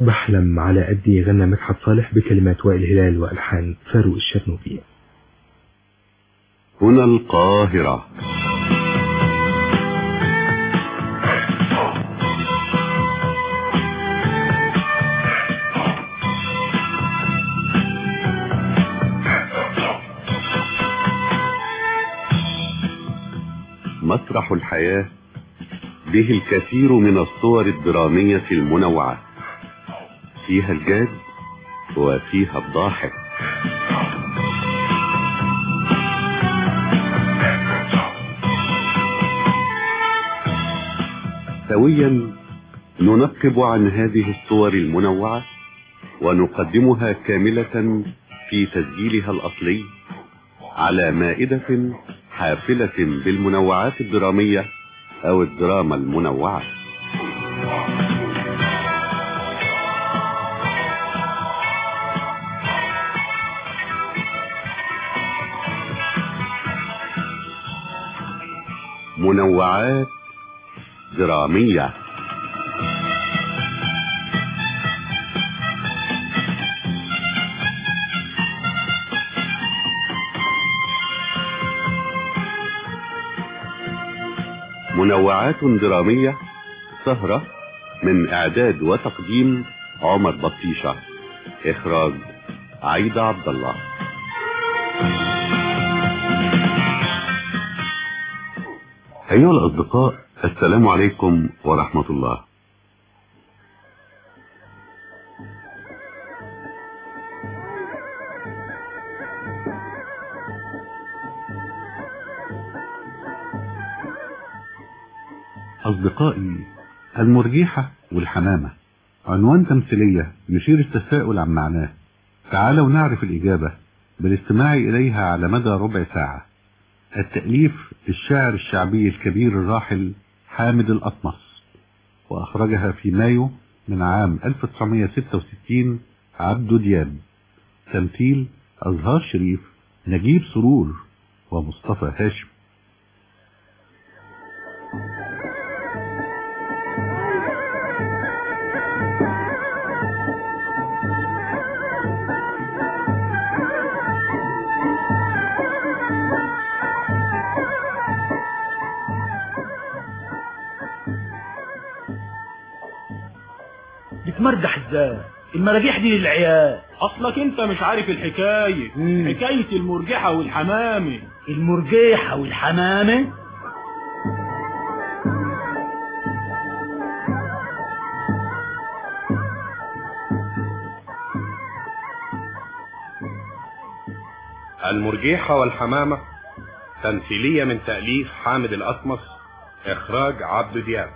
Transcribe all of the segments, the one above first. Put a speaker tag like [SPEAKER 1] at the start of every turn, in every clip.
[SPEAKER 1] وبحلم على قدي غنى مدحت صالح بكلمات وائل هلال وألحان فاروق الشرنوبي
[SPEAKER 2] هنا القاهرة مسرح الحياة به الكثير من الصور الدرامية المنوعة فيها الجاد وفيها الضاحك سويا ننقب عن هذه الصور المنوعة ونقدمها كاملة في تسجيلها الأصلي على مائدة حافلة بالمنوعات الدرامية أو الدراما المنوعة منوعات درامية منوعات درامية سهرة من إعداد وتقديم عمر بطيشة إخراج عيدة عبد الله أيها الأصدقاء السلام عليكم ورحمة الله أصدقائي المرجيحة والحمامة عنوان تمثيلية يشير التساؤل عن معناه تعالوا نعرف الإجابة بالاستماع إليها على مدى ربع ساعة التأليف للشاعر الشعبي الكبير الراحل حامد الأطمس وأخرجها في مايو من عام 1966 عبدو دياب تمثيل أزهار شريف نجيب سرور ومصطفى هاشم
[SPEAKER 3] بتمرجح ازاي المراجيح دي للعيال
[SPEAKER 4] اصلك انت مش عارف الحكاية
[SPEAKER 3] مم.
[SPEAKER 4] حكاية المرجحة والحمامة
[SPEAKER 3] المرجيحة والحمامة
[SPEAKER 5] المرجيحة والحمامة تمثيلية من تأليف حامد الأطمس إخراج عبد دياب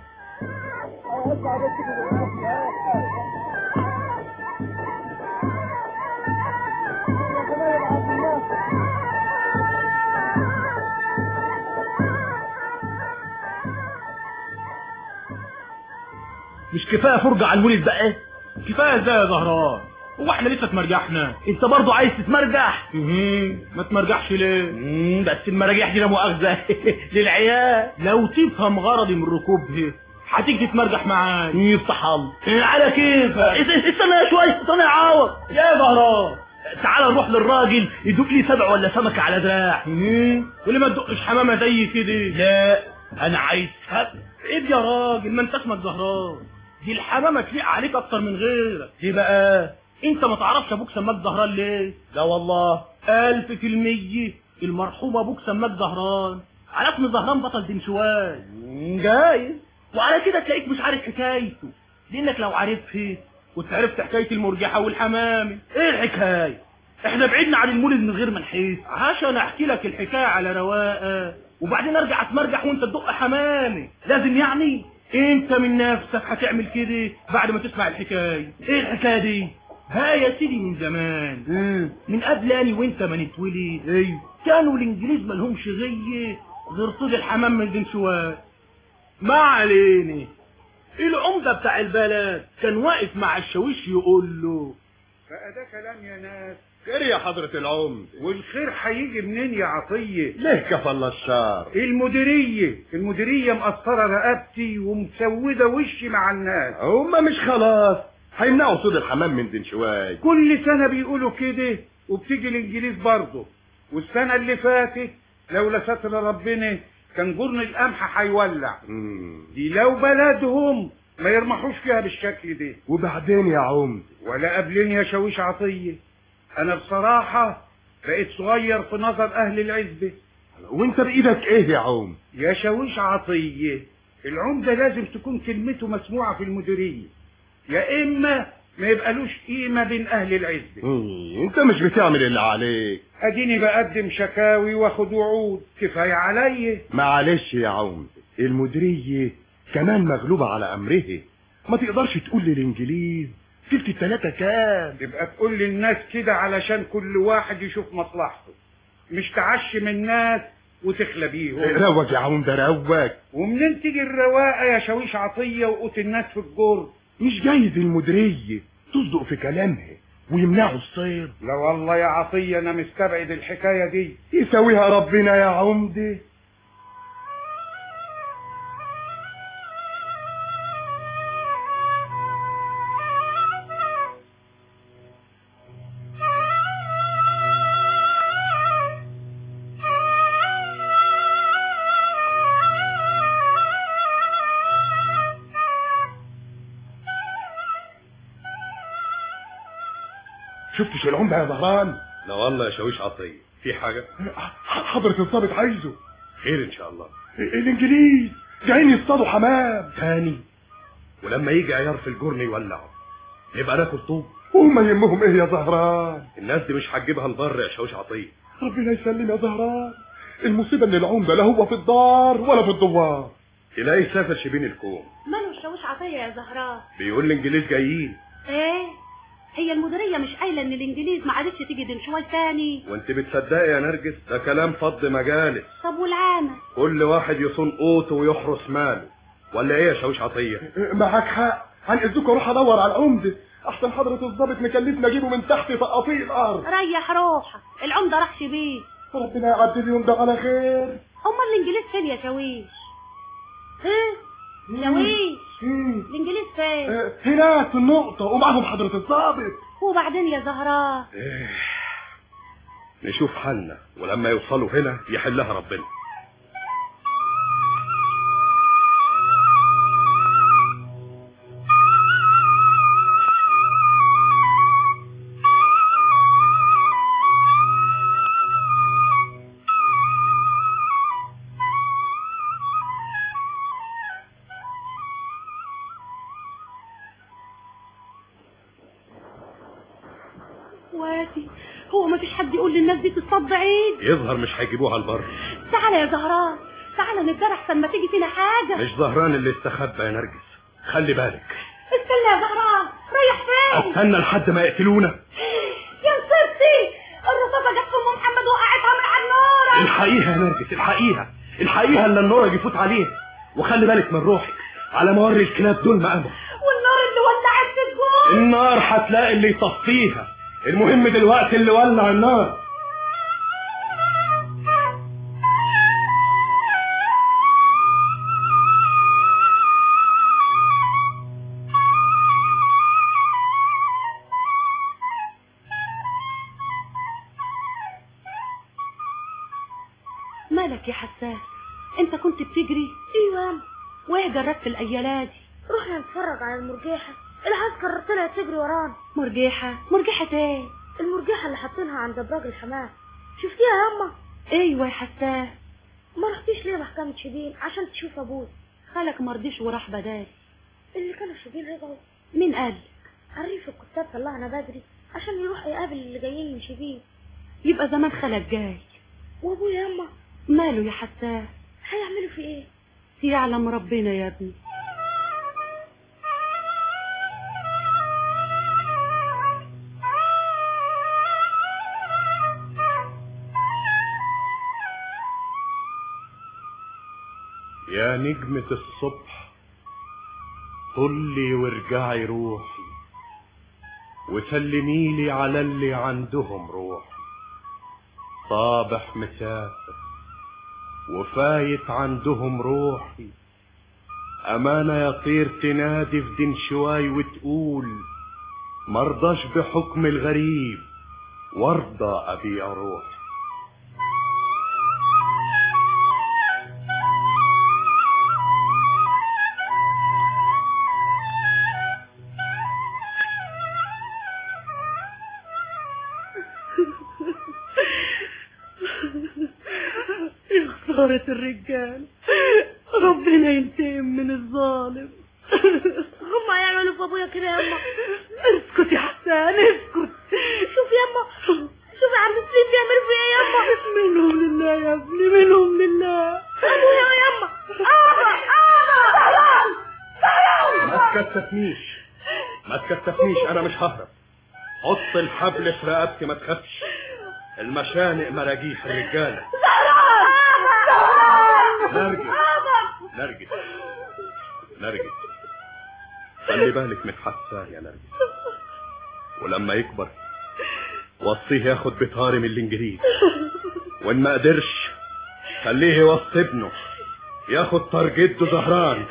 [SPEAKER 3] مش كفاية فرجة على المولد بقى
[SPEAKER 4] كفاية ازاي يا زهران هو احنا لسه اتمرجحنا
[SPEAKER 3] انت برضو عايز تتمرجح
[SPEAKER 4] مهم. ما تمرجحش ليه
[SPEAKER 3] مم، بس المراجيح دي لا مؤاخذة للعيال
[SPEAKER 4] لو تفهم غرضي من ركوبها هتيجي تتمرجح معايا
[SPEAKER 3] يفتح الله على كيف استنى شوية استنى يا عوض
[SPEAKER 4] يا زهران
[SPEAKER 3] تعال نروح للراجل يدوق لي سبع ولا سمكة على دراع
[SPEAKER 4] مهم. وليه ما تدقش حمامة زي كده
[SPEAKER 3] لا انا عايز سبع
[SPEAKER 4] ايه يا راجل ما انت اسمك زهران دي الحمامة تليق عليك اكتر من غيرك
[SPEAKER 3] ايه بقى
[SPEAKER 4] انت ما تعرفش ابوك سماك زهران ليه
[SPEAKER 3] لا والله
[SPEAKER 4] الف في المية المرحوم ابوك سماك زهران على اسم زهران بطل دنشواي
[SPEAKER 3] مم، جايز
[SPEAKER 4] وعلى كده تلاقيك مش عارف حكايته لانك لو عارفها كنت عرفت حكاية المرجحة والحمامة
[SPEAKER 3] ايه الحكاية احنا بعدنا عن المولد من غير ما نحس
[SPEAKER 4] عشان احكي لك الحكاية على رواقة وبعدين ارجع اتمرجح وانت تدق حمامة
[SPEAKER 3] لازم يعني
[SPEAKER 4] انت من نفسك هتعمل كده بعد ما تسمع الحكاية
[SPEAKER 3] ايه الحكاية دي
[SPEAKER 4] ها يا سيدي من زمان
[SPEAKER 3] مم.
[SPEAKER 4] من قبل اني وانت ما نتولد
[SPEAKER 3] ايوه
[SPEAKER 4] كانوا الانجليز مالهمش غيه غير صيد الحمام من دنشوات ما علينا العمدة بتاع البلد كان واقف مع الشاويش يقول له
[SPEAKER 6] بقى ده كلام يا ناس
[SPEAKER 5] خير يا حضرة العمد
[SPEAKER 6] والخير هيجي منين يا عطية
[SPEAKER 5] ليه كفل الشار
[SPEAKER 6] المديرية المديرية مقصرة رقبتي ومسودة وشي مع الناس
[SPEAKER 5] هما مش خلاص
[SPEAKER 7] هيمنعوا صيد الحمام من دنشواي
[SPEAKER 6] كل سنة بيقولوا كده وبتيجي الانجليز برضه والسنة اللي فاتت لولا ستر ربنا كان جرن القمح هيولع
[SPEAKER 7] مم.
[SPEAKER 6] دي لو بلدهم ما يرمحوش فيها بالشكل ده
[SPEAKER 7] وبعدين يا عمد
[SPEAKER 6] ولا قبلين يا شاويش عطية انا بصراحة بقيت صغير في نظر اهل العزبة
[SPEAKER 7] وانت بايدك ايه يا عمد
[SPEAKER 6] يا شاويش عطية العمدة لازم تكون كلمته مسموعة في المديرية يا اما ما يبقالوش قيمة بين اهل العزبة
[SPEAKER 7] مم. انت مش بتعمل اللي عليك
[SPEAKER 6] اديني بقدم شكاوي واخد وعود كفاية عليا
[SPEAKER 7] معلش يا عمد المديرية كمان مغلوبة على امرها ما تقدرش تقول للانجليز تلت التلاتة كام
[SPEAKER 6] تبقى تقول للناس كده علشان كل واحد يشوف مصلحته مش تعشم الناس وتخلى بيهم
[SPEAKER 7] روج يا عمد روج
[SPEAKER 6] ومنين تيجي الرواقه يا شاويش عطيه وقوت الناس في الجر
[SPEAKER 7] مش جايز المديرية تصدق في كلامها ويمنعوا الصيد
[SPEAKER 6] لا والله يا عطيه انا مستبعد الحكايه دي
[SPEAKER 7] يساويها ربنا يا عمدة شفتش العمدة يا زهران
[SPEAKER 5] لا والله يا شاويش عطية في حاجة
[SPEAKER 7] حضرة الضابط عايزه
[SPEAKER 5] خير ان شاء الله
[SPEAKER 7] الانجليز جايين يصطادوا حمام
[SPEAKER 5] تاني ولما يجي عيار في الجرن يولعوا نبقى ناكل طوب
[SPEAKER 7] وهم يهمهم ايه يا زهران
[SPEAKER 5] الناس دي مش هتجيبها البر يا شاويش عطية
[SPEAKER 7] ربنا يسلم يا زهران المصيبة ان العمدة لا هو في الدار ولا في الدوار
[SPEAKER 5] تلاقي سافر شبين الكوم
[SPEAKER 8] ماله الشاويش عطية يا زهراء
[SPEAKER 5] بيقول الانجليز جايين
[SPEAKER 8] ايه هي المديرية مش قايلة ان الانجليز ما عادتش تيجي دنشواي تاني
[SPEAKER 5] وانت بتصدقي يا نرجس ده كلام فض مجالس
[SPEAKER 8] طب والعامة
[SPEAKER 5] كل واحد يصون قوته ويحرس ماله ولا ايه يا شاويش عطية
[SPEAKER 7] معاك حق عن اذنك اروح ادور على العمدة احسن حضرة الضابط مكلفنا اجيبه من تحت تقاطيع الارض
[SPEAKER 8] ريح روحك العمدة راح بيه
[SPEAKER 7] ربنا يعدي اليوم ده على خير
[SPEAKER 8] امال الانجليز فين يا شاويش ها شاويش
[SPEAKER 7] مم.
[SPEAKER 8] الانجليز فين
[SPEAKER 7] آه، هناك في النقطة ومعهم حضرة الضابط
[SPEAKER 8] وبعدين يا زهراء
[SPEAKER 5] نشوف حالنا ولما يوصلوا هنا يحلها ربنا
[SPEAKER 8] وادي هو ما فيش حد يقول للناس دي تصطاد بعيد
[SPEAKER 5] يظهر مش هيجيبوها البر
[SPEAKER 8] تعالى يا زهراء تعالى نتجرح احسن ما تيجي فينا حاجة
[SPEAKER 5] مش زهران اللي استخبى يا نرجس خلي بالك
[SPEAKER 8] استنى يا زهراء رايح فين
[SPEAKER 5] استنى لحد ما يقتلونا
[SPEAKER 8] يا نصيبتي الرصاصة جت في ام محمد وقعتها من على النور
[SPEAKER 5] الحقيها يا نرجس الحقيها الحقيها اللي النور يفوت عليها وخلي بالك من روحك على مور الكلاب دول مقامه
[SPEAKER 8] والنار اللي ولعت في الجول
[SPEAKER 5] النار هتلاقي اللي يطفيها المهم دلوقتي اللي ولع النار
[SPEAKER 8] مالك يا حساس انت كنت بتجري
[SPEAKER 9] ايوه
[SPEAKER 8] وايه جربت في الايالات
[SPEAKER 9] رحنا نتفرج على المرجيحة العسكر طلعت تجري ورانا
[SPEAKER 8] مرجيحة مرجيحة ايه
[SPEAKER 9] المرجيحة اللي حاطينها عند ابراج الحمام شفتيها يا اما
[SPEAKER 8] ايوه يا حساس
[SPEAKER 9] ما رحتيش ليه محكمة شبين عشان تشوف ابوي
[SPEAKER 8] خالك مرضيش وراح بدال
[SPEAKER 9] اللي كانوا في شبين رجعوا
[SPEAKER 8] مين قال
[SPEAKER 9] عريف الكتاب طلعنا بدري عشان يروح يقابل اللي جايين من شبين
[SPEAKER 8] يبقى زمان خالك جاي
[SPEAKER 9] وابويا يا اما
[SPEAKER 8] ماله يا حساس
[SPEAKER 9] هيعملوا في ايه
[SPEAKER 8] يعلم ربنا يا ابني
[SPEAKER 5] يا نجمة الصبح طلي وارجعي روحي وسلميلي على اللي عندهم روحي صابح مسافر وفايت عندهم روحي أمانة يا طير تنادي في دين شواي وتقول
[SPEAKER 7] مرضاش بحكم الغريب وارضى ابيع روحي
[SPEAKER 10] يا خسارة الرجال ربنا ينتقم من الظالم
[SPEAKER 9] هم هيعملوا في ابويا كده يا اما
[SPEAKER 10] اسكت يا حسان اسكت
[SPEAKER 9] شوف يا اما شوف يا عم سليم بيعملوا فيا يا اما
[SPEAKER 10] منهم لله يا ابني منهم لله
[SPEAKER 9] ابويا يا اما ابا ابا
[SPEAKER 7] ما تكتفنيش ما تكتفنيش انا مش ههرب حط الحبل في رقبتي ما تخافش المشانق مراجيح الرجاله نرجس نرجس نرجس خلي بالك من حسان يا نرجس ولما يكبر وصيه ياخد بطاري من الانجليز وان ما قدرش خليه يوصي ابنه ياخد طار جده زهران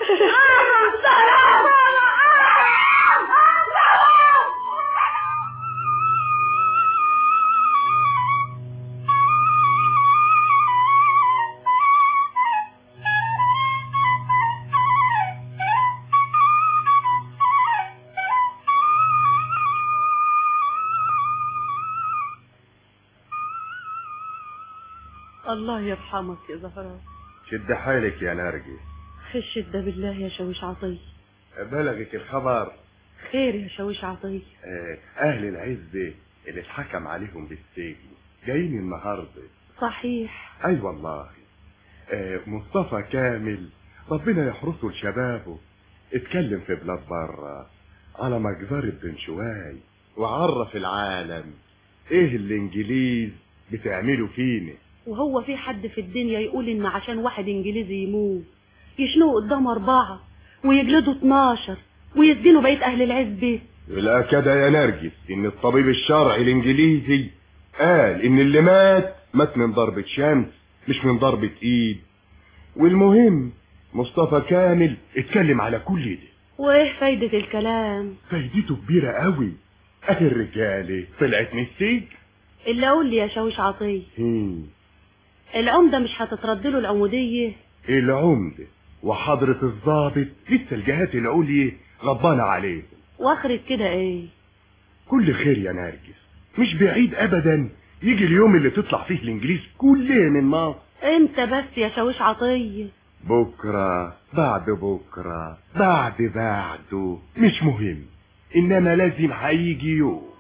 [SPEAKER 10] الله يرحمك يا زهراء
[SPEAKER 7] شد حالك يا نرجس
[SPEAKER 10] في الشدة بالله يا شويش عطية
[SPEAKER 7] بلغك الخبر
[SPEAKER 10] خير يا شويش عطية
[SPEAKER 7] آه، اهل العزة اللي اتحكم عليهم بالسجن جايين النهارده
[SPEAKER 10] صحيح
[SPEAKER 7] اي والله آه، مصطفى كامل ربنا يحرسه لشبابه اتكلم في بلاد بره على مجزرة بن شواي وعرف العالم ايه الانجليز بتعملوا فينا
[SPEAKER 10] وهو في حد في الدنيا يقول ان عشان واحد انجليزي يموت يشنقوا قدام اربعة ويجلدوا 12 ويسجنوا بقية اهل العزبة
[SPEAKER 7] لا كده يا نرجس ان الطبيب الشرعي الانجليزي قال ان اللي مات مات من ضربة شمس مش من ضربة ايد والمهم مصطفى كامل اتكلم على كل ده
[SPEAKER 10] وايه فايدة الكلام
[SPEAKER 7] فايدته كبيرة قوي اهي الرجالة طلعت من السجن
[SPEAKER 10] اللي اقول لي يا شويش عطية
[SPEAKER 7] هم،
[SPEAKER 10] العمدة مش هتترد له العمودية
[SPEAKER 7] العمدة وحضرة الضابط لسه الجهات العليا غضبانة عليهم
[SPEAKER 10] واخرة كده ايه
[SPEAKER 7] كل خير يا نرجس مش بعيد ابدا يجي اليوم اللي تطلع فيه الانجليز كلها من مصر
[SPEAKER 10] انت بس يا شويش عطية
[SPEAKER 7] بكرة بعد بكرة بعد بعده مش مهم انما لازم هيجي يوم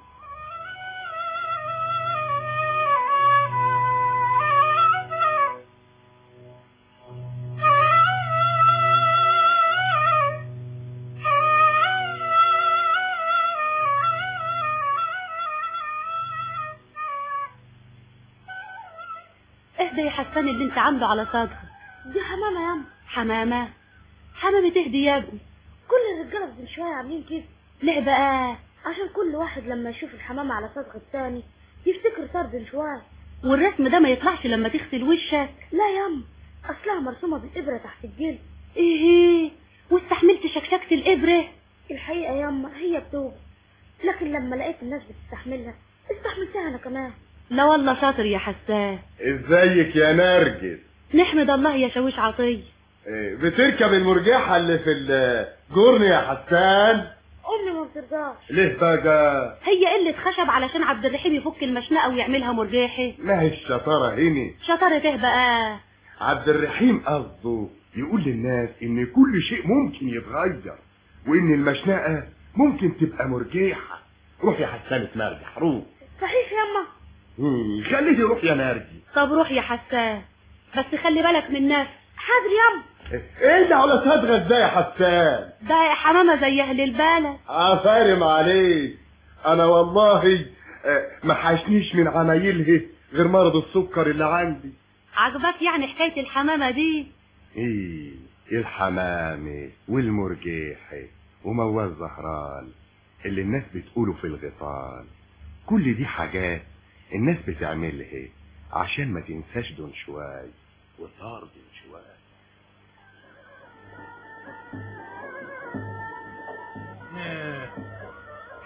[SPEAKER 10] اهدى يا حسان اللي انت عامله على صدرك
[SPEAKER 9] دي حمامة يا اما
[SPEAKER 10] حمامة حمامة تهدي يا ابني
[SPEAKER 9] كل الرجالة من شوية عاملين كده
[SPEAKER 10] ليه بقى
[SPEAKER 9] عشان كل واحد لما يشوف الحمامة على صدغ التاني يفتكر طار بن شوية
[SPEAKER 10] والرسم ده ما يطلعش لما تغسل وشك
[SPEAKER 9] لا يا اما اصلها مرسومة بالابرة تحت الجلد
[SPEAKER 10] ايه واستحملت شكشكة الابرة
[SPEAKER 9] الحقيقة يا اما هي بتوجع لكن لما لقيت الناس بتستحملها استحملتها انا كمان
[SPEAKER 10] لا والله شاطر يا حسان
[SPEAKER 7] ازيك يا نرجس
[SPEAKER 10] نحمد الله يا شويش عطية
[SPEAKER 7] إيه، بتركب المرجحة اللي في الجرن يا حسان
[SPEAKER 9] امي ما بترضاش
[SPEAKER 7] ليه بقى
[SPEAKER 10] هي قلة خشب علشان عبد الرحيم يفك المشنقة ويعملها مرجيحة
[SPEAKER 7] ما هي الشطارة هنا
[SPEAKER 10] شطارة ايه بقى
[SPEAKER 7] عبد الرحيم قصده يقول للناس ان كل شيء ممكن يتغير وان المشنقة ممكن تبقى مرجيحة روح يا حسان اتمرجح روح
[SPEAKER 9] صحيح يا اما
[SPEAKER 7] مم، خليه يروح يا نرجي
[SPEAKER 10] طب روح يا حسان بس خلي بالك من نفسك
[SPEAKER 9] حاضر يا اما
[SPEAKER 7] ايه ده على صدغة ازاي يا حسان
[SPEAKER 10] ده حمامة زي اهل البلد
[SPEAKER 7] عفارم عليك انا والله آه، ما حاشنيش من عمايلها غير مرض السكر اللي عندي
[SPEAKER 10] عجبك يعني حكاية الحمامة دي
[SPEAKER 7] ايه الحمامة والمرجيحة وموال زهران اللي الناس بتقوله في الغيطان كل دي حاجات الناس بتعملها عشان ما تنساش دون شوي وصار دون شوي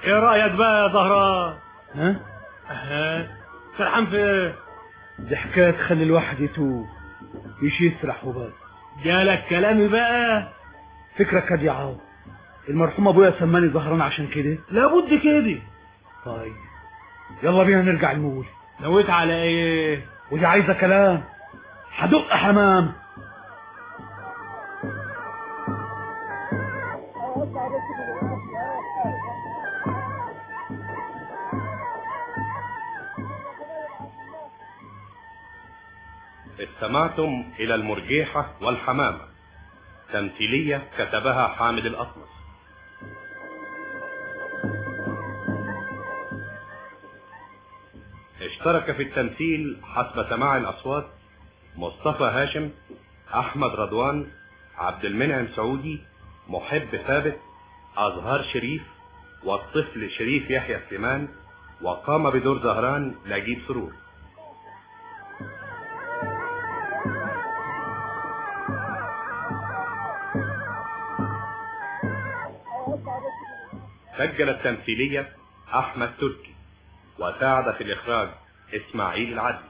[SPEAKER 4] ايه رايك بقى يا زهران
[SPEAKER 6] ها
[SPEAKER 4] ها سرحان في ايه
[SPEAKER 6] دي حكايه تخلي الواحد يتوه مش يسرح وبس
[SPEAKER 4] جالك كلامي بقى
[SPEAKER 6] فكرك كده يا عوض المرحوم ابويا سماني زهران عشان كده
[SPEAKER 4] لابد كده
[SPEAKER 6] طيب يلا بينا نرجع المول
[SPEAKER 4] نويت على ايه
[SPEAKER 6] ودي عايزه كلام هدق حمام
[SPEAKER 11] استمعتم إلى المرجيحة والحمامة تمثيلية كتبها حامد الأطمس اشترك في التمثيل حسب سماع الأصوات مصطفى هاشم أحمد رضوان عبد المنعم سعودي محب ثابت أزهار شريف والطفل شريف يحيى سليمان وقام بدور زهران نجيب سرور سجل التمثيلية أحمد تركي وساعد في الإخراج إسماعيل العدل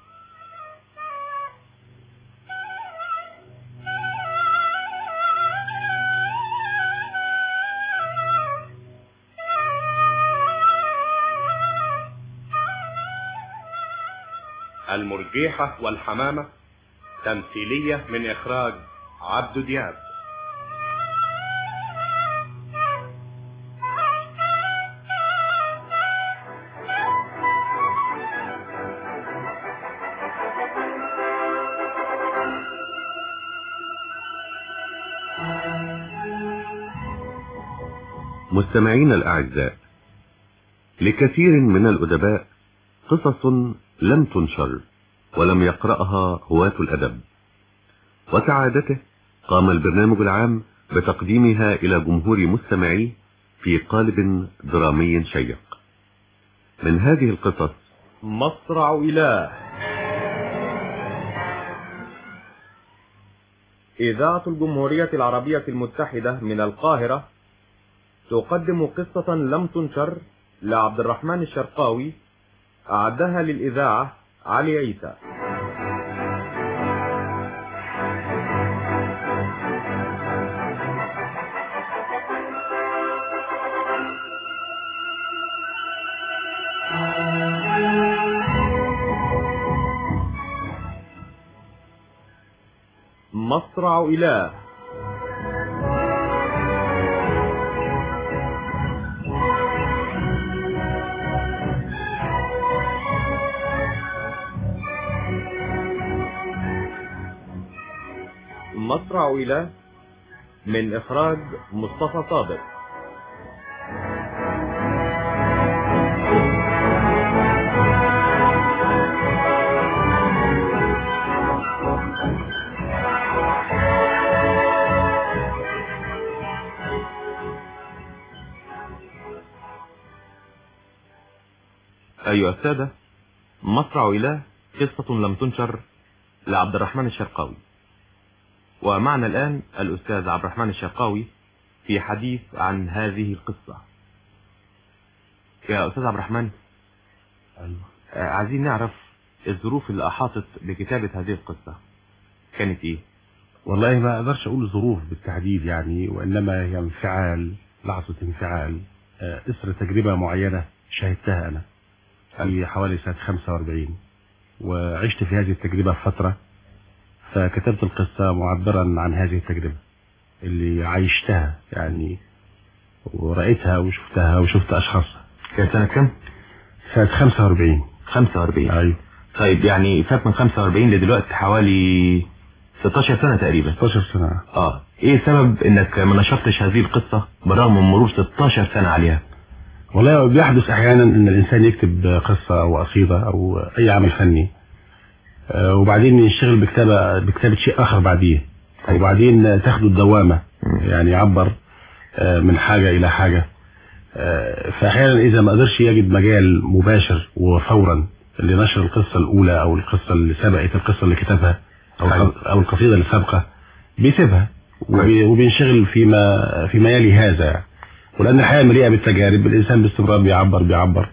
[SPEAKER 11] المرجيحة والحمامة تمثيلية من إخراج عبد دياب
[SPEAKER 2] مستمعينا الأعزاء لكثير من الأدباء قصص لم تنشر ولم يقرأها هواة الأدب وكعادته قام البرنامج العام بتقديمها إلى جمهور مستمعيه في قالب درامي شيق من هذه القصص
[SPEAKER 12] مصرع إله إذاعة الجمهورية العربية المتحدة من القاهرة تقدم قصة لم تنشر لعبد الرحمن الشرقاوي أعدها للإذاعة علي عيسى مصرع إله مصرع إله من إخراج مصطفى صادق
[SPEAKER 13] أيها السادة مصرع إله قصة لم تنشر لعبد الرحمن الشرقاوي ومعنا الآن الأستاذ عبد الرحمن الشرقاوي في حديث عن هذه القصة يا أستاذ عبد الرحمن
[SPEAKER 1] أيوة.
[SPEAKER 13] آه، عايزين نعرف الظروف اللي أحاطت بكتابة هذه القصة كانت إيه
[SPEAKER 1] والله ما اقدرش اقول ظروف بالتحديد يعني وانما هي انفعال لحظة انفعال آه، اثر تجربة معينة شهدتها انا في حوالي سنة 45 وعشت في هذه التجربة فترة فكتبت القصة معبرا عن هذه التجربة اللي عايشتها يعني ورأيتها وشفتها وشفت أشخاصها
[SPEAKER 13] كانت سنة كم؟
[SPEAKER 1] سنة 45
[SPEAKER 13] 45
[SPEAKER 1] أيوة
[SPEAKER 13] طيب يعني فات من 45 لدلوقتي حوالي 16 سنة تقريبا
[SPEAKER 1] 16 سنة
[SPEAKER 13] اه ايه سبب انك ما نشرتش هذه القصة بالرغم من مرور 16 سنة عليها
[SPEAKER 1] والله بيحدث أحيانا أن الإنسان يكتب قصة أو قصيدة أو أي عمل فني آه، وبعدين يشتغل بكتابة بكتابة شيء آخر بعديه وبعدين تاخده الدوامة يعني يعبر آه، من حاجة إلى حاجة آه، فأحيانا إذا ما قدرش يجد مجال مباشر وفورا لنشر القصة الأولى أو القصة اللي سبقت القصة اللي كتبها أو الق- أو القصيدة اللي سابقة بيسيبها وبي- وبينشغل فيما فيما يلي هذا ولان الحياه مليئه بالتجارب الانسان باستمرار بيعبر بيعبر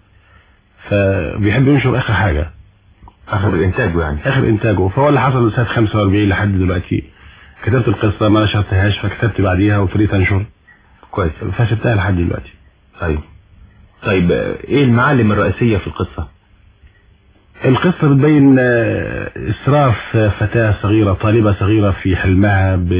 [SPEAKER 1] فبيحب ينشر اخر حاجه
[SPEAKER 13] اخر انتاجه يعني
[SPEAKER 1] اخر انتاجه فهو اللي حصل سنه 45 لحد دلوقتي كتبت القصه ما نشرتهاش فكتبت بعديها وابتديت انشر
[SPEAKER 13] كويس
[SPEAKER 1] فسبتها لحد دلوقتي
[SPEAKER 13] طيب طيب آه، ايه المعالم الرئيسيه في القصه
[SPEAKER 1] القصة بتبين آه، إسراف آه، فتاة صغيرة طالبة صغيرة في حلمها ب...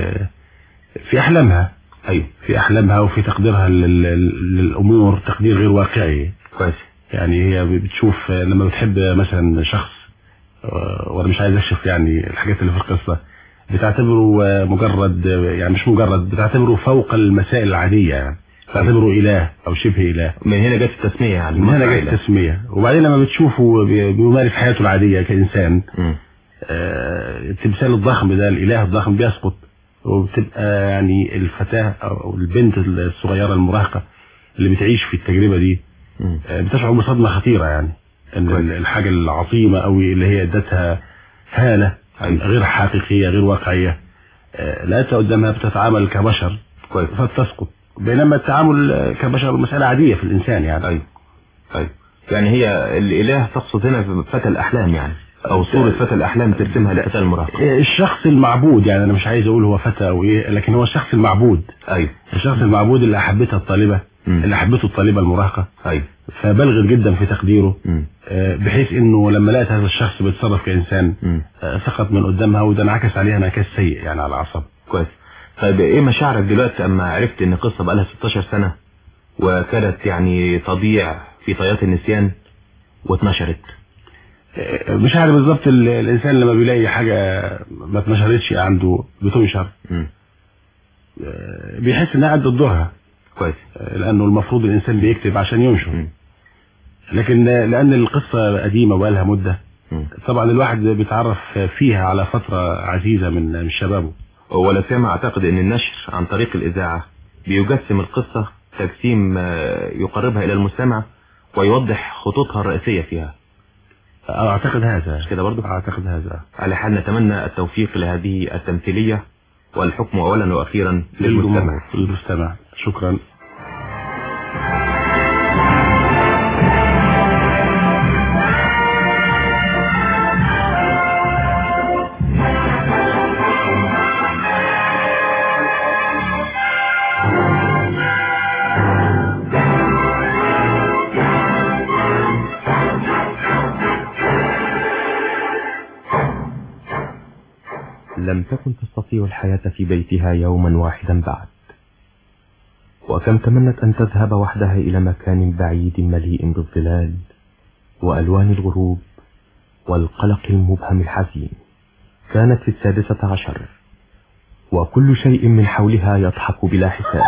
[SPEAKER 1] في أحلامها
[SPEAKER 13] أيوة
[SPEAKER 1] في أحلامها وفي تقديرها لل... لل- للأمور تقدير غير واقعي
[SPEAKER 13] كويس
[SPEAKER 1] يعني هي بتشوف آه، لما بتحب مثلا شخص آه، وأنا مش عايز أكشف يعني الحاجات اللي في القصة بتعتبره آه، مجرد آه، يعني مش مجرد بتعتبره فوق المسائل العادية يعني تعتبره إله أو شبه إله
[SPEAKER 13] من هنا جت التسميه يعني
[SPEAKER 1] من هنا
[SPEAKER 13] مصر
[SPEAKER 1] جت
[SPEAKER 13] إله.
[SPEAKER 1] التسمية وبعدين لما بتشوفه بي- بيمارس حياته العادية كإنسان
[SPEAKER 13] مم.
[SPEAKER 1] آه، التمثال الضخم ده الإله الضخم بيسقط وبتبقى يعني الفتاة أو البنت الصغيرة المراهقة اللي بتعيش في التجربة دي
[SPEAKER 13] مم.
[SPEAKER 1] آه، بتشعر بصدمة خطيرة يعني ان
[SPEAKER 13] كويس.
[SPEAKER 1] الحاجة العظيمة قوي اللي هي ادتها هالة
[SPEAKER 13] أيوة.
[SPEAKER 1] غير حقيقية غير واقعية آه، لقيتها قدامها بتتعامل كبشر
[SPEAKER 13] كويس
[SPEAKER 1] فتسقط بينما التعامل آه، كبشر مسألة عادية في الإنسان يعني
[SPEAKER 13] ايوه ايوه يعني هي الاله تقصد هنا في فتى الاحلام يعني او صوره فتى الاحلام ترسمها لفتى المراهقه
[SPEAKER 1] آه، الشخص المعبود يعني أنا مش عايز أقول هو فتى أو إيه لكن هو الشخص المعبود
[SPEAKER 13] ايوه
[SPEAKER 1] الشخص المعبود اللي أحبتها الطالبة
[SPEAKER 13] مم.
[SPEAKER 1] اللي أحبته الطالبة المراهقة
[SPEAKER 13] ايوه
[SPEAKER 1] فبلغت جدا في تقديره
[SPEAKER 13] مم.
[SPEAKER 1] آه، بحيث انه لما لقت هذا الشخص بيتصرف كانسان
[SPEAKER 13] مم.
[SPEAKER 1] آه، سقط من قدامها وده انعكس عليها انعكاس سيء يعني على الاعصاب
[SPEAKER 13] كويس طيب ايه مشاعرك دلوقتي اما عرفت ان القصه بقى لها 16 سنه وكانت يعني تضيع في طيات النسيان واتنشرت
[SPEAKER 1] آه، مش عارف بالظبط ال- الانسان لما بيلاقي حاجه ما اتنشرتش عنده بتنشر
[SPEAKER 13] مم.
[SPEAKER 1] آه، بيحس انها قد دورها
[SPEAKER 13] كويس
[SPEAKER 1] آه، لانه المفروض الانسان بيكتب عشان ينشر
[SPEAKER 13] مم.
[SPEAKER 1] لكن آه، لان القصه قديمه وبقالها مده
[SPEAKER 13] مم.
[SPEAKER 1] طبعا الواحد بيتعرف فيها على فتره عزيزه من من شبابه
[SPEAKER 13] ولا سيما اعتقد ان النشر عن طريق الاذاعه بيجسم القصه تجسيم آه، يقربها الى المستمع ويوضح خطوطها الرئيسيه فيها
[SPEAKER 1] آه، اعتقد هذا
[SPEAKER 13] مش كده برضو
[SPEAKER 1] اعتقد هذا
[SPEAKER 13] على حال نتمنى التوفيق لهذه التمثيليه والحكم اولا واخيرا للمستمع
[SPEAKER 1] للجمهور للمستمع شكرا
[SPEAKER 13] لم تكن تستطيع الحياة في بيتها يوما واحدا بعد وكم تمنت أن تذهب وحدها إلى مكان بعيد مليء بالظلال وألوان الغروب والقلق المبهم الحزين كانت في السادسة عشر وكل شيء من حولها يضحك بلا حساب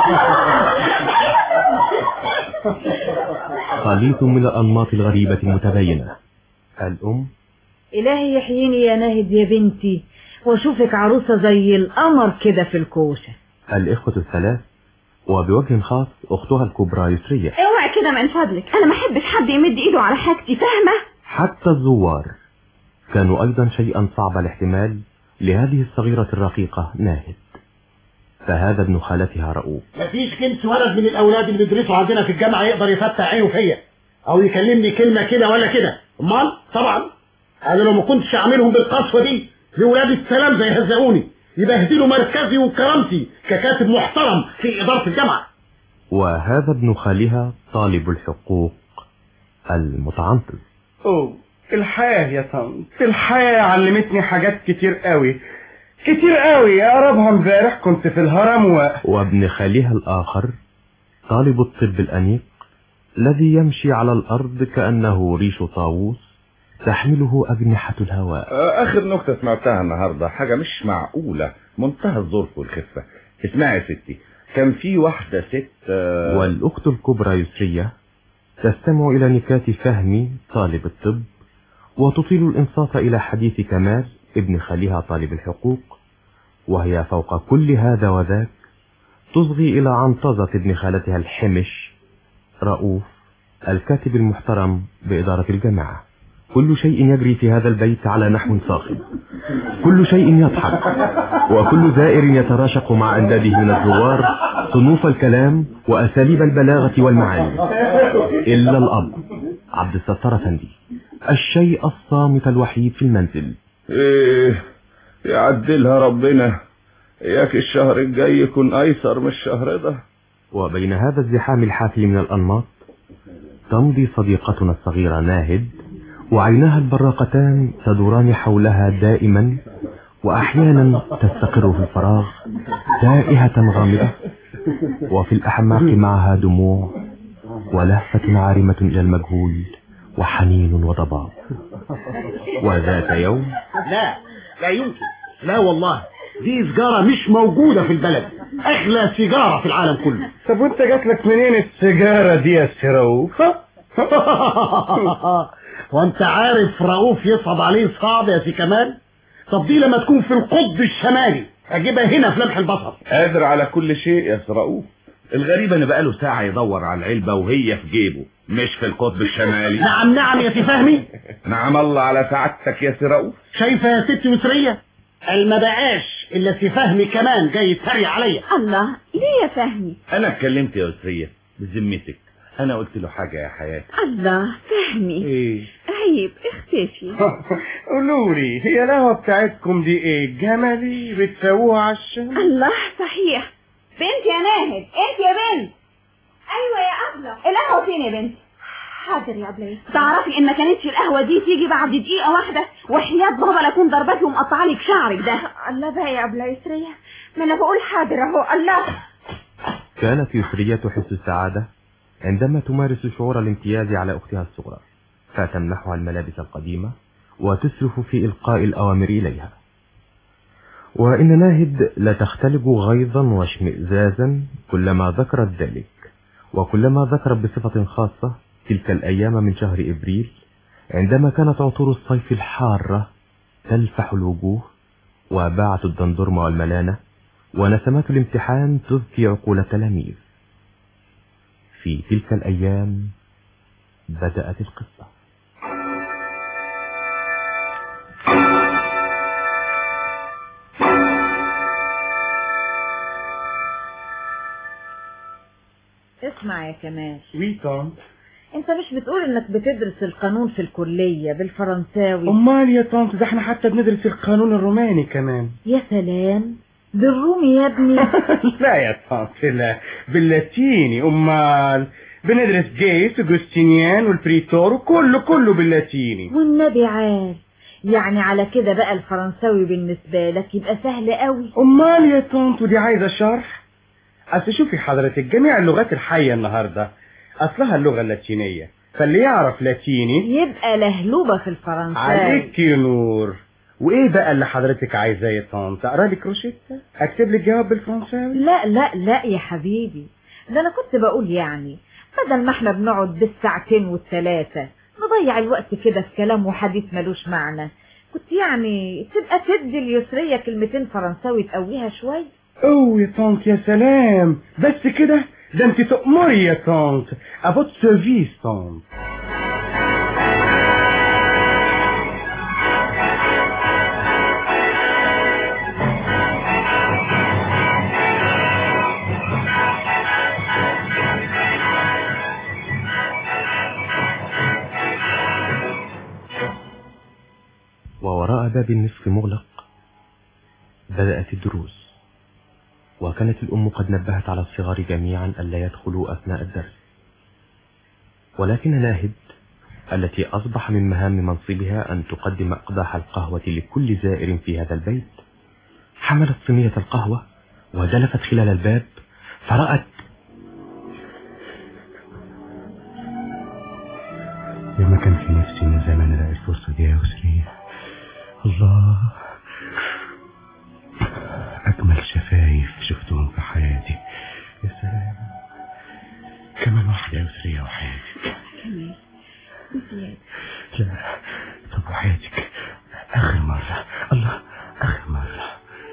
[SPEAKER 13] خليط من الأنماط الغريبة المتباينة الأم
[SPEAKER 14] إلهي يحييني يا ناهد يا بنتي واشوفك عروسة زي القمر كده في الكوشة
[SPEAKER 13] الإخوة الثلاث وبوجه خاص أختها الكبرى يسرية
[SPEAKER 8] اوعي كده من فضلك انا ما احبش حد يمد ايده على حاجتي فاهمه
[SPEAKER 13] حتى الزوار كانوا أيضا شيئا صعب الاحتمال لهذه الصغيرة الرقيقة ناهد فهذا ابن خالتها رؤوف
[SPEAKER 3] مفيش جنس ولد من الاولاد اللي بيدرسوا عندنا في الجامعه يقدر يفتح عينه فيا او يكلمني كلمه كده ولا كده امال طبعا انا لو ما كنتش اعملهم بالقسوه دي لولاد السلام زي هزقوني يبهدلوا مركزي وكرامتي ككاتب محترم في اداره الجامعه
[SPEAKER 13] وهذا ابن خالها طالب الحقوق المتعنطز
[SPEAKER 15] أوه الحياة يا طنط الحياة علمتني حاجات كتير قوي كتير قوي أقربها امبارح كنت في الهرم و...
[SPEAKER 13] وابن خالها الآخر طالب الطب الأنيق الذي يمشي على الأرض كأنه ريش طاووس تحمله أجنحة الهواء
[SPEAKER 6] آخر نكتة سمعتها النهاردة حاجة مش معقولة منتهى الظرف والخفة اسمعي يا ستي كان في واحدة ست آه،
[SPEAKER 13] والأخت الكبرى يسرية تستمع إلى نكات فهمي طالب الطب وتطيل الإنصات إلى حديث كمال ابن خالها طالب الحقوق وهي فوق كل هذا وذاك تصغي إلى عنطزة ابن خالتها الحمش رؤوف الكاتب المحترم بإدارة الجامعة كل شيء يجري في هذا البيت على نحو صاخب كل شيء يضحك وكل زائر يتراشق مع أنداده من الزوار صنوف الكلام وأساليب البلاغة والمعاني إلا الأب عبد الستار أفندي الشيء الصامت الوحيد في المنزل
[SPEAKER 6] ايه يعدلها ربنا اياك الشهر الجاي يكون ايسر من الشهر ده
[SPEAKER 13] وبين هذا الزحام الحافل من الأنماط تمضي صديقتنا الصغيرة ناهد وعيناها البراقتان تدوران حولها دائما وأحيانا تستقر في الفراغ تائهة غامضة وفي الأحماق معها دموع ولهفة عارمة إلى المجهول وحنين وضباب وذات يوم
[SPEAKER 3] لا لا يمكن لا والله دي سجارة مش موجودة في البلد أغلى سيجارة في العالم كله
[SPEAKER 15] طب وانت جات لك منين السيجارة دي يا سي رؤوف
[SPEAKER 3] وانت عارف رؤوف يصعب عليه صعب يا سي كمال طب دي لما تكون في القطب الشمالي اجيبها هنا في لمح البصر
[SPEAKER 6] قادر على كل شيء يا سي رؤوف الغريب ان بقاله ساعة يدور على العلبة وهي في جيبه مش في القطب الشمالي
[SPEAKER 3] نعم نعم يا سي فهمي
[SPEAKER 6] نعم الله على سعادتك يا سي رؤوف
[SPEAKER 3] شايفة يا ست مصرية ما بقاش الا سي فهمي كمان جاي يتريق عليا
[SPEAKER 16] الله ليه يا فهمي
[SPEAKER 6] انا اتكلمت يا اسرية بذمتك انا قلت له حاجة يا حياتي
[SPEAKER 16] الله فهمي
[SPEAKER 15] ايه
[SPEAKER 16] عيب اختفي
[SPEAKER 15] قولوا لي هي القهوة بتاعتكم دي ايه جملي بتسووها على الشام
[SPEAKER 16] الله صحيح بنت يا ناهد انت يا بنت
[SPEAKER 8] ايوه يا ابله
[SPEAKER 16] القهوة فين يا بنت
[SPEAKER 8] حاضر يا ابله
[SPEAKER 16] تعرفي ان ما كانتش القهوة دي تيجي بعد دقيقة واحدة وحياة بابا لا اكون ضربتي ومقطعه لك شعرك ده
[SPEAKER 8] الله بقى يا ابله يسرية ما انا بقول حاضر اهو الله
[SPEAKER 13] كانت يسرية تحس السعادة عندما تمارس شعور الامتياز على أختها الصغرى فتمنحها الملابس القديمة وتسرف في إلقاء الأوامر إليها وإن ناهد لتختلج غيظا واشمئزازا كلما ذكرت ذلك وكلما ذكرت بصفة خاصة تلك الأيام من شهر إبريل عندما كانت عطور الصيف الحارة تلفح الوجوه وباعة الدندرمة والملانة ونسمات الامتحان تذكي عقول التلاميذ في تلك الأيام بدأت القصة
[SPEAKER 14] اسمع يا كمال
[SPEAKER 15] وي طنط
[SPEAKER 14] انت مش بتقول انك بتدرس القانون في الكلية بالفرنساوي
[SPEAKER 15] امال يا طنط ده احنا حتى بندرس القانون الروماني كمان
[SPEAKER 14] يا سلام بالرومي يا ابني
[SPEAKER 15] لا يا طنط لا باللاتيني امال بندرس جيس وجوستينيان والبريتور وكله كله باللاتيني
[SPEAKER 14] والنبي عال يعني على كده بقى الفرنساوي بالنسبة لك يبقى سهل قوي
[SPEAKER 15] امال يا طنط ودي عايزة شرح اصل شوفي حضرتك جميع اللغات الحية النهاردة اصلها اللغة اللاتينية فاللي يعرف لاتيني
[SPEAKER 14] يبقى لهلوبة في الفرنساوي
[SPEAKER 15] عليك يا نور وايه بقى اللي حضرتك عايزاه يا طنط اقرا لك روشيتا اكتب لك جواب بالفرنساوي
[SPEAKER 14] لا لا لا يا حبيبي ده انا كنت بقول يعني بدل ما احنا بنقعد بالساعتين والثلاثة نضيع الوقت كده في كلام وحديث ملوش معنى كنت يعني تبقى تدي اليسرية كلمتين فرنساوي تقويها شوية
[SPEAKER 15] اوه يا طنط يا سلام بس كده ده انت تأمري يا طنط ابوت سيرفيس طنط
[SPEAKER 13] ووراء باب النصف مغلق بدأت الدروس وكانت الأم قد نبهت على الصغار جميعا ألا يدخلوا أثناء الدرس ولكن ناهد التي أصبح من مهام منصبها أن تقدم أقداح القهوة لكل زائر في هذا البيت حملت صينية القهوة ودلفت خلال الباب فرأت
[SPEAKER 1] يا ما كان في نفسي من زمان الاقي الفرصة دي يا أسرية الله أجمل شفايف شفتهم في حياتي يا سلام كمان واحدة يا أسرية وحياتك
[SPEAKER 16] كمان زياد
[SPEAKER 1] لا طب وحياتك آخر مرة الله آخر مرة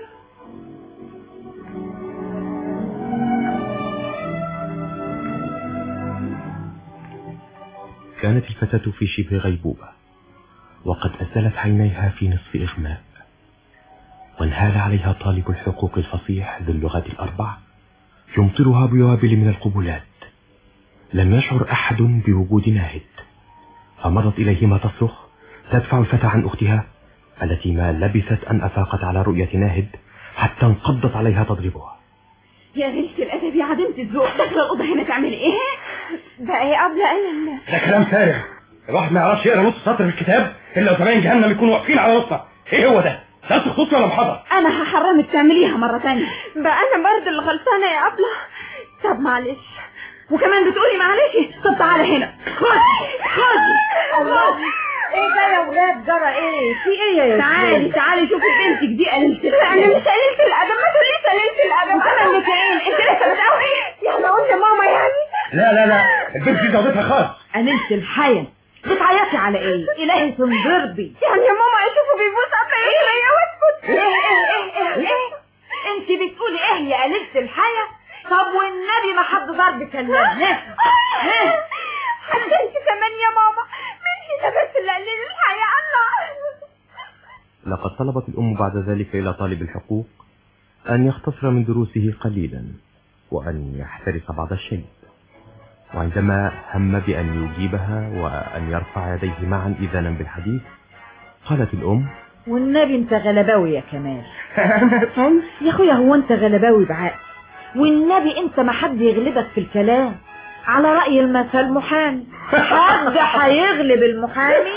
[SPEAKER 13] كانت الفتاة في شبه غيبوبة وقد أزلت عينيها في نصف إغماء وانهال عليها طالب الحقوق الفصيح ذو اللغات الأربع يمطرها بوابل من القبلات لم يشعر أحد بوجود ناهد فمرت إليهما تصرخ تدفع الفتى عن أختها التي ما لبثت أن أفاقت على رؤية ناهد حتى انقضت عليها تضربها
[SPEAKER 16] يا غلة الأدب يا عديمة الذوق داخلة الأوضة هنا تعمل إيه؟ ده إيه قبل أنا
[SPEAKER 15] ده كلام فارغ الواحد ما يعرفش يقرا نص سطر في الكتاب الا لو زمان جهنم يكونوا واقفين على نصنا ايه هو ده؟ درس خصوصي ولا محاضره؟
[SPEAKER 16] أنا هحرمك تعمليها مرة تانية بقى أنا برضه اللي غلطانة يا أبلة طب معلش وكمان بتقولي معلش طب تعالى هنا خدي خدي
[SPEAKER 14] الله ايه ده يا ولاد جرى ايه في ايه يا
[SPEAKER 16] تعالي
[SPEAKER 14] ياسمين؟
[SPEAKER 16] تعالي شوفي بنتك دي قليلة الأدب أنا مش قليلة الأدب ما تقوليش قليلة الأدب أنا اللي كاين أنت لسه بتقوي يعني قلت ماما يعني
[SPEAKER 15] لا لا لا البنت دي زودتها خالص
[SPEAKER 14] أنمت الحياة بتعيطي على ايه الهي تنضربي
[SPEAKER 16] يعني يا ماما اشوفه بيبوس قبل ايه واسكت
[SPEAKER 14] ايه ايه ايه ايه ايه انت بتقولي ايه يا قليلة الحياة طب والنبي ما حد ضرب كلام ها ها
[SPEAKER 16] حتى انت كمان يا ماما مين ده بس اللي قليل الحياة الله
[SPEAKER 13] لقد طلبت الأم بعد ذلك إلى طالب الحقوق أن يختصر من دروسه قليلا وأن يحترس بعض الشيء وعندما هم بأن يجيبها وأن يرفع يديه معا إذانا بالحديث قالت الأم
[SPEAKER 14] والنبي انت غلباوي يا كمال يا اخويا هو انت غلباوي بعقل والنبي انت ما حد يغلبك في الكلام على رأي المثل محامي حد هيغلب المحامي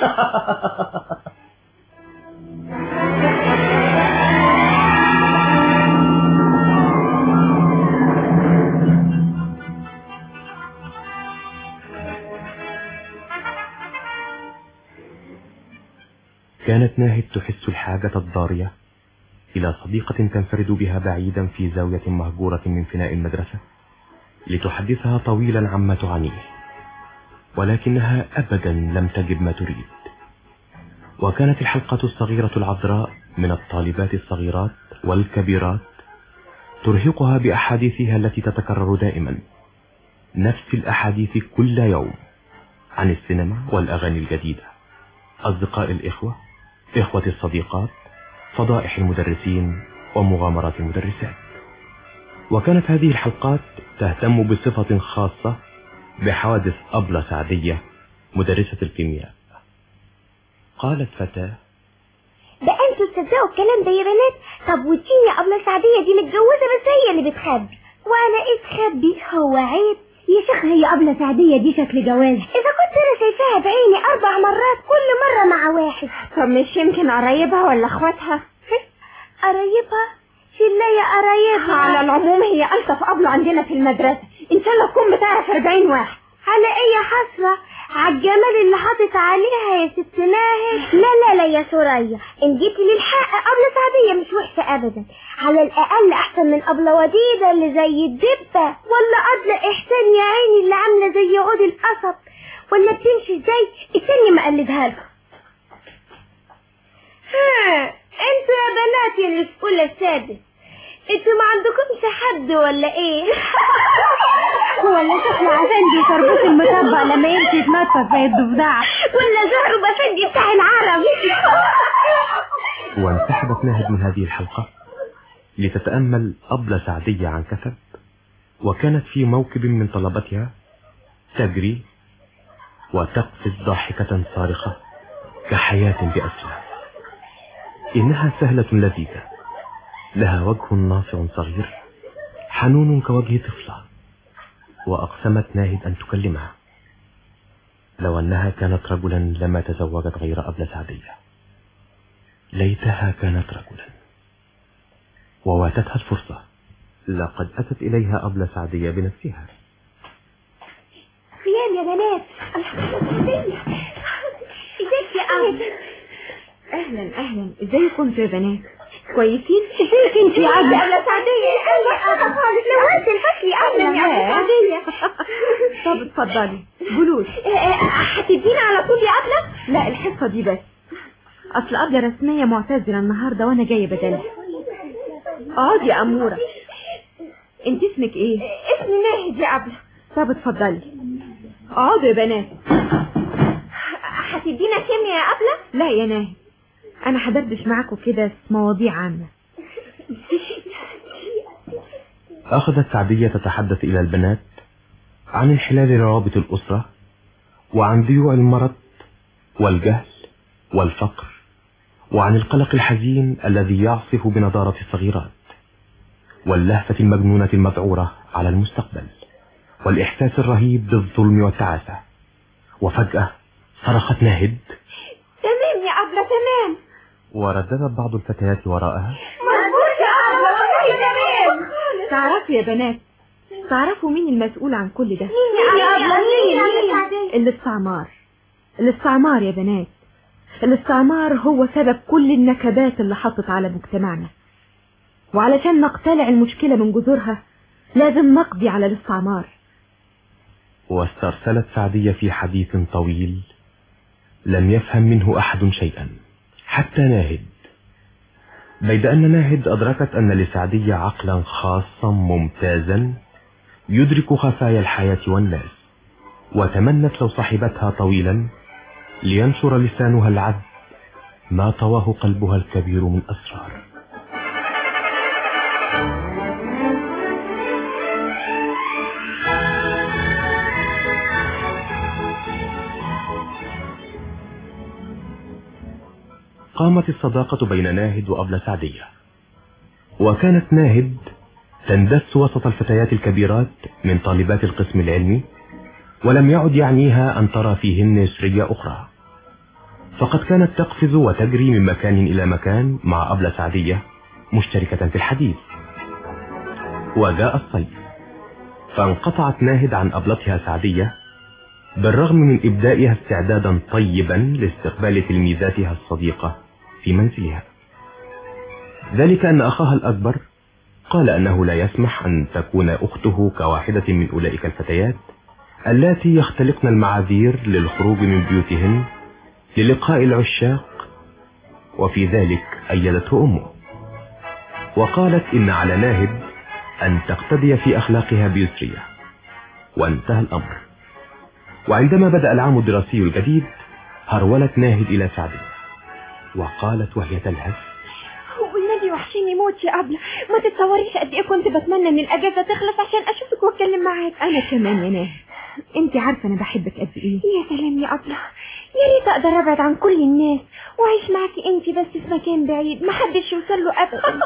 [SPEAKER 13] كانت ناهد تحس الحاجة الضارية إلى صديقة تنفرد بها بعيدا في زاوية مهجورة من فناء المدرسة لتحدثها طويلا عما تعانيه ولكنها أبدا لم تجد ما تريد وكانت الحلقة الصغيرة العذراء من الطالبات الصغيرات والكبيرات ترهقها بأحاديثها التي تتكرر دائما نفس الأحاديث كل يوم عن السينما والأغاني الجديدة أصدقاء الإخوة إخوة الصديقات فضائح المدرسين ومغامرات المدرسات وكانت هذه الحلقات تهتم بصفة خاصة بحوادث أبلة سعدية مدرسة الكيمياء قالت فتاة
[SPEAKER 9] ده انتوا تصدقوا الكلام ده يا بنات طب وتين يا ابله سعديه دي متجوزه بس هي اللي بتخبي وانا ايه تخبي هو عيب يا شيخ هي ابله سعديه دي شكل جواز اذا كنت انا شايفاها بعيني اربع مرات كل مره مع واحد
[SPEAKER 16] طب مش يمكن قرايبها ولا اخواتها
[SPEAKER 9] قرايبها شلة يا قرايبها
[SPEAKER 16] على العموم هي ألطف أبلة عندنا في المدرسة إن شاء الله تكون بتعرف 40 واحد
[SPEAKER 9] على ايه يا حسرة على الجمال اللي حاطط عليها يا ست ناهد لا لا لا يا سوريا ان جيتي للحق أبلة سعدية مش وحشة أبدا على الأقل أحسن من أبلة وديدة اللي زي الدبة ولا أبلة إحسان يا عيني اللي عاملة زي عود القصب ولا بتمشي ازاي استني ما أقلدها لكم ها انتوا يا بنات اللي في أولى السادس انتوا ما عندكمش حد ولا ايه
[SPEAKER 8] ولا شكله عفندي تربط المطبق لما يمشي يتنطط زي الضفدع
[SPEAKER 9] ولا زهر بفندي بتاع العرب
[SPEAKER 13] وانسحبت ناهد من هذه الحلقة لتتأمل أبلة سعدية عن كثب وكانت في موكب من طلبتها تجري وتقفز ضاحكة صارخة كحياة بأسرها إنها سهلة لذيذة لها وجه ناصع صغير حنون كوجه طفلة وأقسمت ناهد أن تكلمها لو أنها كانت رجلا لما تزوجت غير أبلة سعدية ليتها كانت رجلا وواتتها الفرصة لقد أتت إليها أبلة سعدية بنفسها
[SPEAKER 9] خيام يا بنات الحمد ازيك يا أبل
[SPEAKER 16] أهلا أهلا إزيكم انتوا يا بنات كويسين
[SPEAKER 9] ازيك انت يا أبلة أبلة سعدية أهلا لو انت الفصل أهلا يا أبلة سعدية
[SPEAKER 16] طب اتفضلي جلوس
[SPEAKER 9] هتدينا على طول يا أبلة
[SPEAKER 16] لا الحصة دي بس أصل أبلة رسمية معتذرة النهاردة وأنا جاية بدلها اقعدي يا أمورة انت اسمك ايه؟
[SPEAKER 9] اسمي ناهد يا أبلة
[SPEAKER 16] طب اتفضلي اقعدوا يا بنات
[SPEAKER 9] هتدينا كيمياء يا أبلة
[SPEAKER 16] لا يا ناهد أنا هدردش معاكم كده في مواضيع عامة
[SPEAKER 13] أخذت سعدية تتحدث إلى البنات عن انحلال روابط الأسرة وعن ضيوع المرض والجهل والفقر وعن القلق الحزين الذي يعصف بنضارة الصغيرات واللهفة المجنونة المذعورة على المستقبل والإحساس الرهيب بالظلم والتعاسة وفجأة صرخت ناهد
[SPEAKER 9] تمام يا أبلة تمام
[SPEAKER 13] ورددت بعض الفتيات وراءها
[SPEAKER 9] مظبوط يا أبلة والله تمام
[SPEAKER 16] تعرفوا يا بنات تعرفوا مين المسؤول عن كل ده
[SPEAKER 9] مين يا أبلة مين مين
[SPEAKER 16] الاستعمار الاستعمار يا بنات الاستعمار هو سبب كل النكبات اللي حطت على مجتمعنا وعلشان نقتلع المشكلة من جذورها لازم نقضي على الاستعمار
[SPEAKER 13] واسترسلت سعدية في حديث طويل لم يفهم منه أحد شيئا حتى ناهد بيد أن ناهد أدركت أن لسعدية عقلا خاصا ممتازا يدرك خفايا الحياة والناس وتمنت لو صحبتها طويلا لينشر لسانها العذب ما طواه قلبها الكبير من أسرار قامت الصداقة بين ناهد وأبلة سعدية وكانت ناهد تندس وسط الفتيات الكبيرات من طالبات القسم العلمي ولم يعد يعنيها أن ترى فيهن يسرية أخرى فقد كانت تقفز وتجري من مكان إلى مكان مع أبلة سعدية مشتركة في الحديث وجاء الصيف فانقطعت ناهد عن أبلتها سعدية بالرغم من إبدائها استعدادا طيبا لاستقبال تلميذاتها الصديقة في منزلها ذلك أن أخاها الأكبر قال أنه لا يسمح أن تكون أخته كواحدة من أولئك الفتيات اللاتي يختلقن المعاذير للخروج من بيوتهن للقاء العشاق وفي ذلك أيدته أمه وقالت إن على ناهد أن تقتدي في أخلاقها بيسرية وانتهى الأمر وعندما بدأ العام الدراسي الجديد هرولت ناهد إلى سعدية وقالت وهي تلهث
[SPEAKER 9] والنبي وحشيني موت يا أبلة ما تتصوريش قد إيه كنت بتمنى إن الأجازة تخلص عشان أشوفك وأتكلم معاك
[SPEAKER 16] انا كمان يا ناهد انت عارفة انا بحبك قد ايه
[SPEAKER 9] يا سلام يا أبلة يا ريت أقدر أبعد عن كل الناس وأعيش معاكي أنت بس في مكان بعيد محدش يوصل له أبدا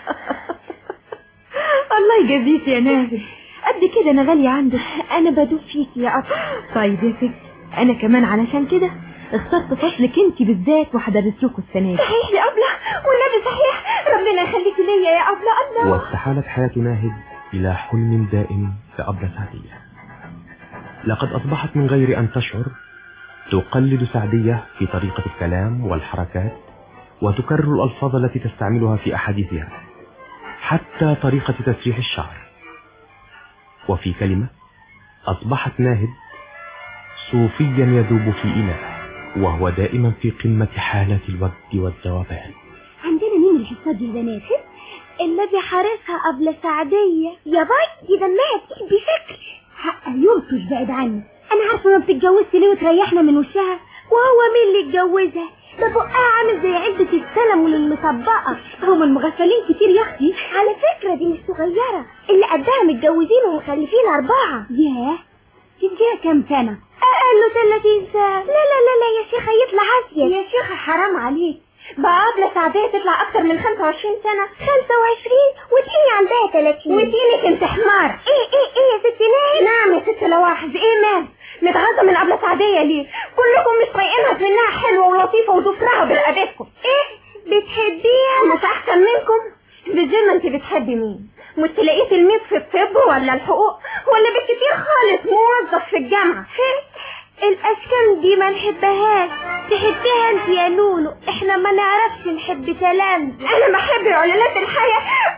[SPEAKER 16] الله يجازيك يا ناهد قد كده انا غالية عندك
[SPEAKER 9] أنا بدوب فيكي يا أبلة
[SPEAKER 16] طيب يا ستي انا كمان علشان كده اخترت فصلك انت بالذات وهدرس لكم السنة دي
[SPEAKER 9] صحيح يا أبلة والنبي صحيح ربنا يخليكي ليا يا أبلة الله
[SPEAKER 13] واستحالت حياة ناهد إلى حلم دائم لأبلة سعدية لقد أصبحت من غير أن تشعر تقلد سعدية في طريقة الكلام والحركات وتكرر الألفاظ التي تستعملها في أحاديثها حتى طريقة تسريح الشعر وفي كلمة أصبحت ناهد صوفيا يذوب في إناء وهو دائما في قمة حالة الود والذوبان
[SPEAKER 9] عندنا مين الحصاد دي البنات الذي حارسها قبل سعدية يا باي دي دمها تقيل بشكل حق يلطش بعد عني انا عارفه ما بتتجوزش ليه وتريحنا من وشها وهو مين اللي اتجوزها ده بقها عامل زي علبة السلم المطبقة هم المغفلين كتير يا اختي على فكرة دي مش صغيرة اللي قدها متجوزين ومخلفين أربعة ياه تديها كام سنة؟ أقل له 30 سنة لا لا لا لا يا شيخة يطلع عافية يا شيخة حرام عليك بقى قبل سعدية تطلع أكتر من 25 سنة 25 وتلاقيني عندها 30 وتلاقيني انت حمار ايه ايه ايه يا ست ليه؟ نعم يا ست لواحظ ايه مال؟ متغاظة من قبل سعدية ليه؟ كلكم مش طايقينها منها حلوة ولطيفة وضفرها برقبتكم ايه؟ بتحبيها؟ مش أحسن منكم؟ بالذمة انت بتحبي مين؟ مش تلاقيه تلميذ في الطب ولا الحقوق ولا بالكتير خالص موظف في الجامعة الأشكال دي ما نحبهاش تحبيها انت يا لولو احنا ما نعرفش نحب سلام انا بحب علالات الحياة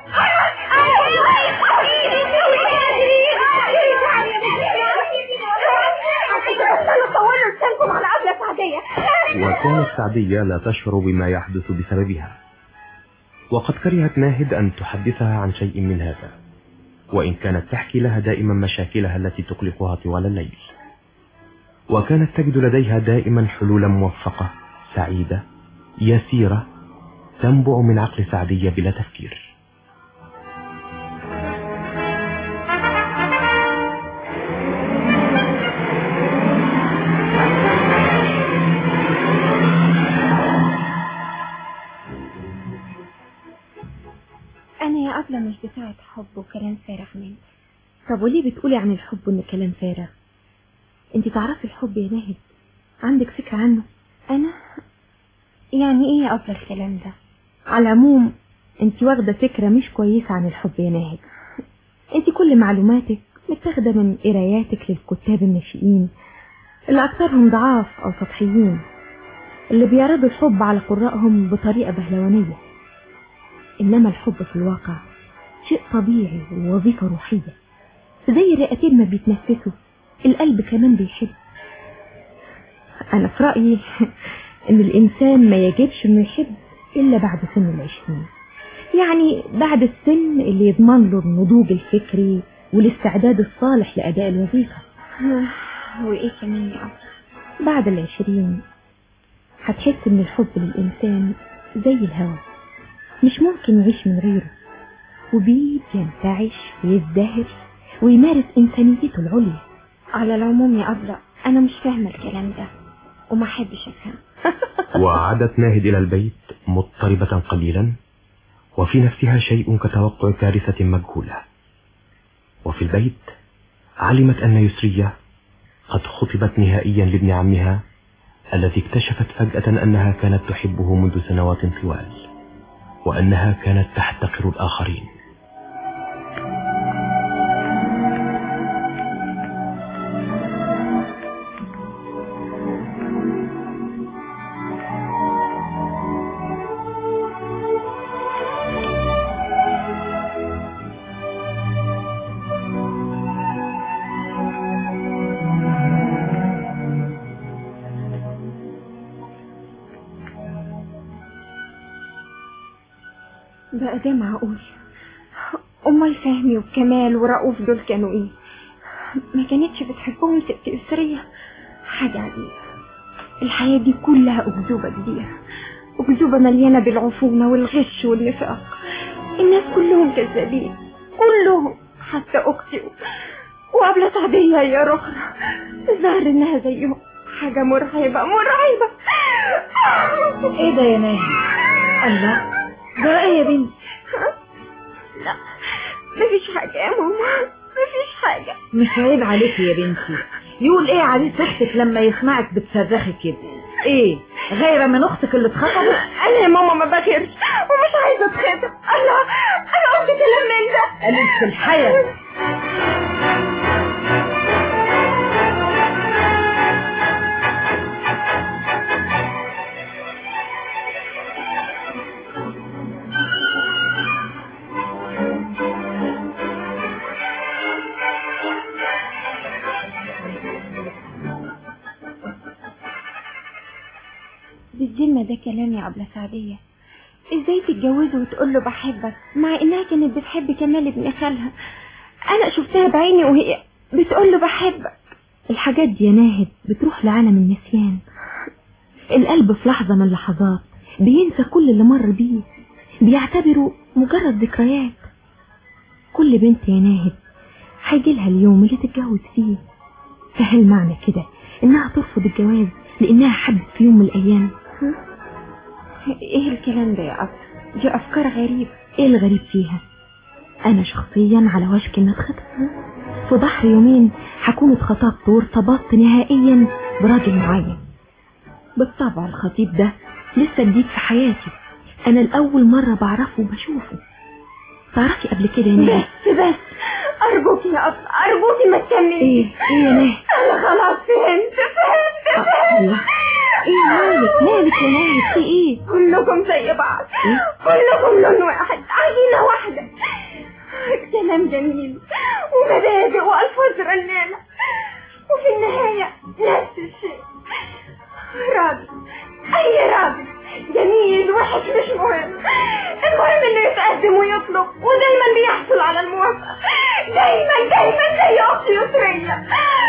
[SPEAKER 13] وكانت سعدية لا تشعر بما يحدث بسببها وقد كرهت ناهد أن تحدثها عن شيء من هذا وإن كانت تحكي لها دائما مشاكلها التي تقلقها طوال الليل وكانت تجد لديها دائما حلولا موفقة سعيدة يسيرة تنبع من عقل سعدية بلا تفكير
[SPEAKER 9] شوية حب وكلام فارغ مني
[SPEAKER 16] طب وليه بتقولي عن الحب إن كلام فارغ انت تعرفي الحب يا ناهد عندك فكرة عنه
[SPEAKER 9] أنا يعني إيه يا أبلة الكلام ده
[SPEAKER 16] على العموم انت واخدة فكرة مش كويسة عن الحب يا ناهد انت كل معلوماتك متاخدة من قراياتك للكتاب الناشئين اللي أكثرهم ضعاف أو سطحيين اللي بيعرضوا الحب على قراءهم بطريقة بهلوانية إنما الحب في الواقع شيء طبيعي ووظيفة روحية زي الرئتين ما بيتنفسوا القلب كمان بيحب أنا في رأيي إن الإنسان ما يجبش إنه يحب إلا بعد سن العشرين يعني بعد السن اللي يضمن له النضوج الفكري والاستعداد الصالح لأداء الوظيفة
[SPEAKER 9] وإيه كمان يا أبلة
[SPEAKER 16] بعد العشرين هتحس إن الحب للإنسان زي الهواء مش ممكن يعيش من غيره وبيه ينتعش ويزدهر ويمارس إنسانيته العليا
[SPEAKER 9] على العموم يا أبلة أنا مش فاهمة الكلام ده وما أحبش أفهم
[SPEAKER 13] وعادت ناهد إلى البيت مضطربة قليلا وفي نفسها شيء كتوقع كارثة مجهولة وفي البيت علمت أن يسرية قد خطبت نهائيا لابن عمها الذي اكتشفت فجأة أنها كانت تحبه منذ سنوات طوال وأنها كانت تحتقر الآخرين
[SPEAKER 9] بقى ده معقول أمال فهمي وكمال ورؤوف دول كانوا إيه ما كانتش بتحبهم ست إسرية حاجة عجيبة الحياة دي كلها أكذوبة كبيرة أكذوبة مليانة بالعفونة والغش والنفاق الناس كلهم كذابين كلهم حتى أختي وقبل سعدية يا رخرة الظاهر إنها زيهم حاجة مرعبة مرعبة
[SPEAKER 14] ايه ده يا ناهي الله ده ايه يا بنتي
[SPEAKER 9] لا مفيش حاجة يا ماما مفيش حاجة
[SPEAKER 14] مش عيب عليكي يا بنتي يقول ايه عليه صحتك لما يسمعك بتصرخي كده ايه غيرة من اختك اللي اتخطبت
[SPEAKER 9] أنا يا ماما ما بغيرش ومش عايزة أتخطب الله أنا قلت كلام من ده
[SPEAKER 14] قلت في الحياة
[SPEAKER 9] بالذمة ده كلام يا أبلة سعدية ازاي تتجوزه وتقول له بحبك مع انها كانت بتحب كمال ابن خالها انا شفتها بعيني وهي بتقول له بحبك
[SPEAKER 16] الحاجات دي يا ناهد بتروح لعالم النسيان القلب في لحظة من اللحظات بينسى كل اللي مر بيه بيعتبره مجرد ذكريات كل بنت يا ناهد هيجيلها اليوم اللي تتجوز فيه فهل معنى كده انها ترفض الجواز لانها حبت في يوم من الايام
[SPEAKER 9] ايه الكلام ده يا أب دي افكار غريبة
[SPEAKER 16] ايه الغريب فيها انا شخصيا على وشك ان اتخطب في بحر يومين هكون اتخطبت وارتبطت نهائيا براجل معين بالطبع الخطيب ده لسه جديد في حياتي انا الاول مرة بعرفه وبشوفه تعرفي قبل كده يا نهى
[SPEAKER 9] بس بس ارجوك يا أب ارجوك ما تكملي
[SPEAKER 16] ايه ايه يا نهى
[SPEAKER 9] انا خلاص فهمت فهمت
[SPEAKER 16] الله ايه مالك مالك يا نهى في ايه
[SPEAKER 9] كلكم زي بعض كلكم لون واحد عينة واحدة كلام جميل ومبادئ وألفاظ رنانة وفي النهاية نفس الشيء راجل أي راجل جميل وحش مش مهم المهم انه يتقدم ويطلب ودايما بيحصل على الموافقة دايما دايما زي اختي يسرية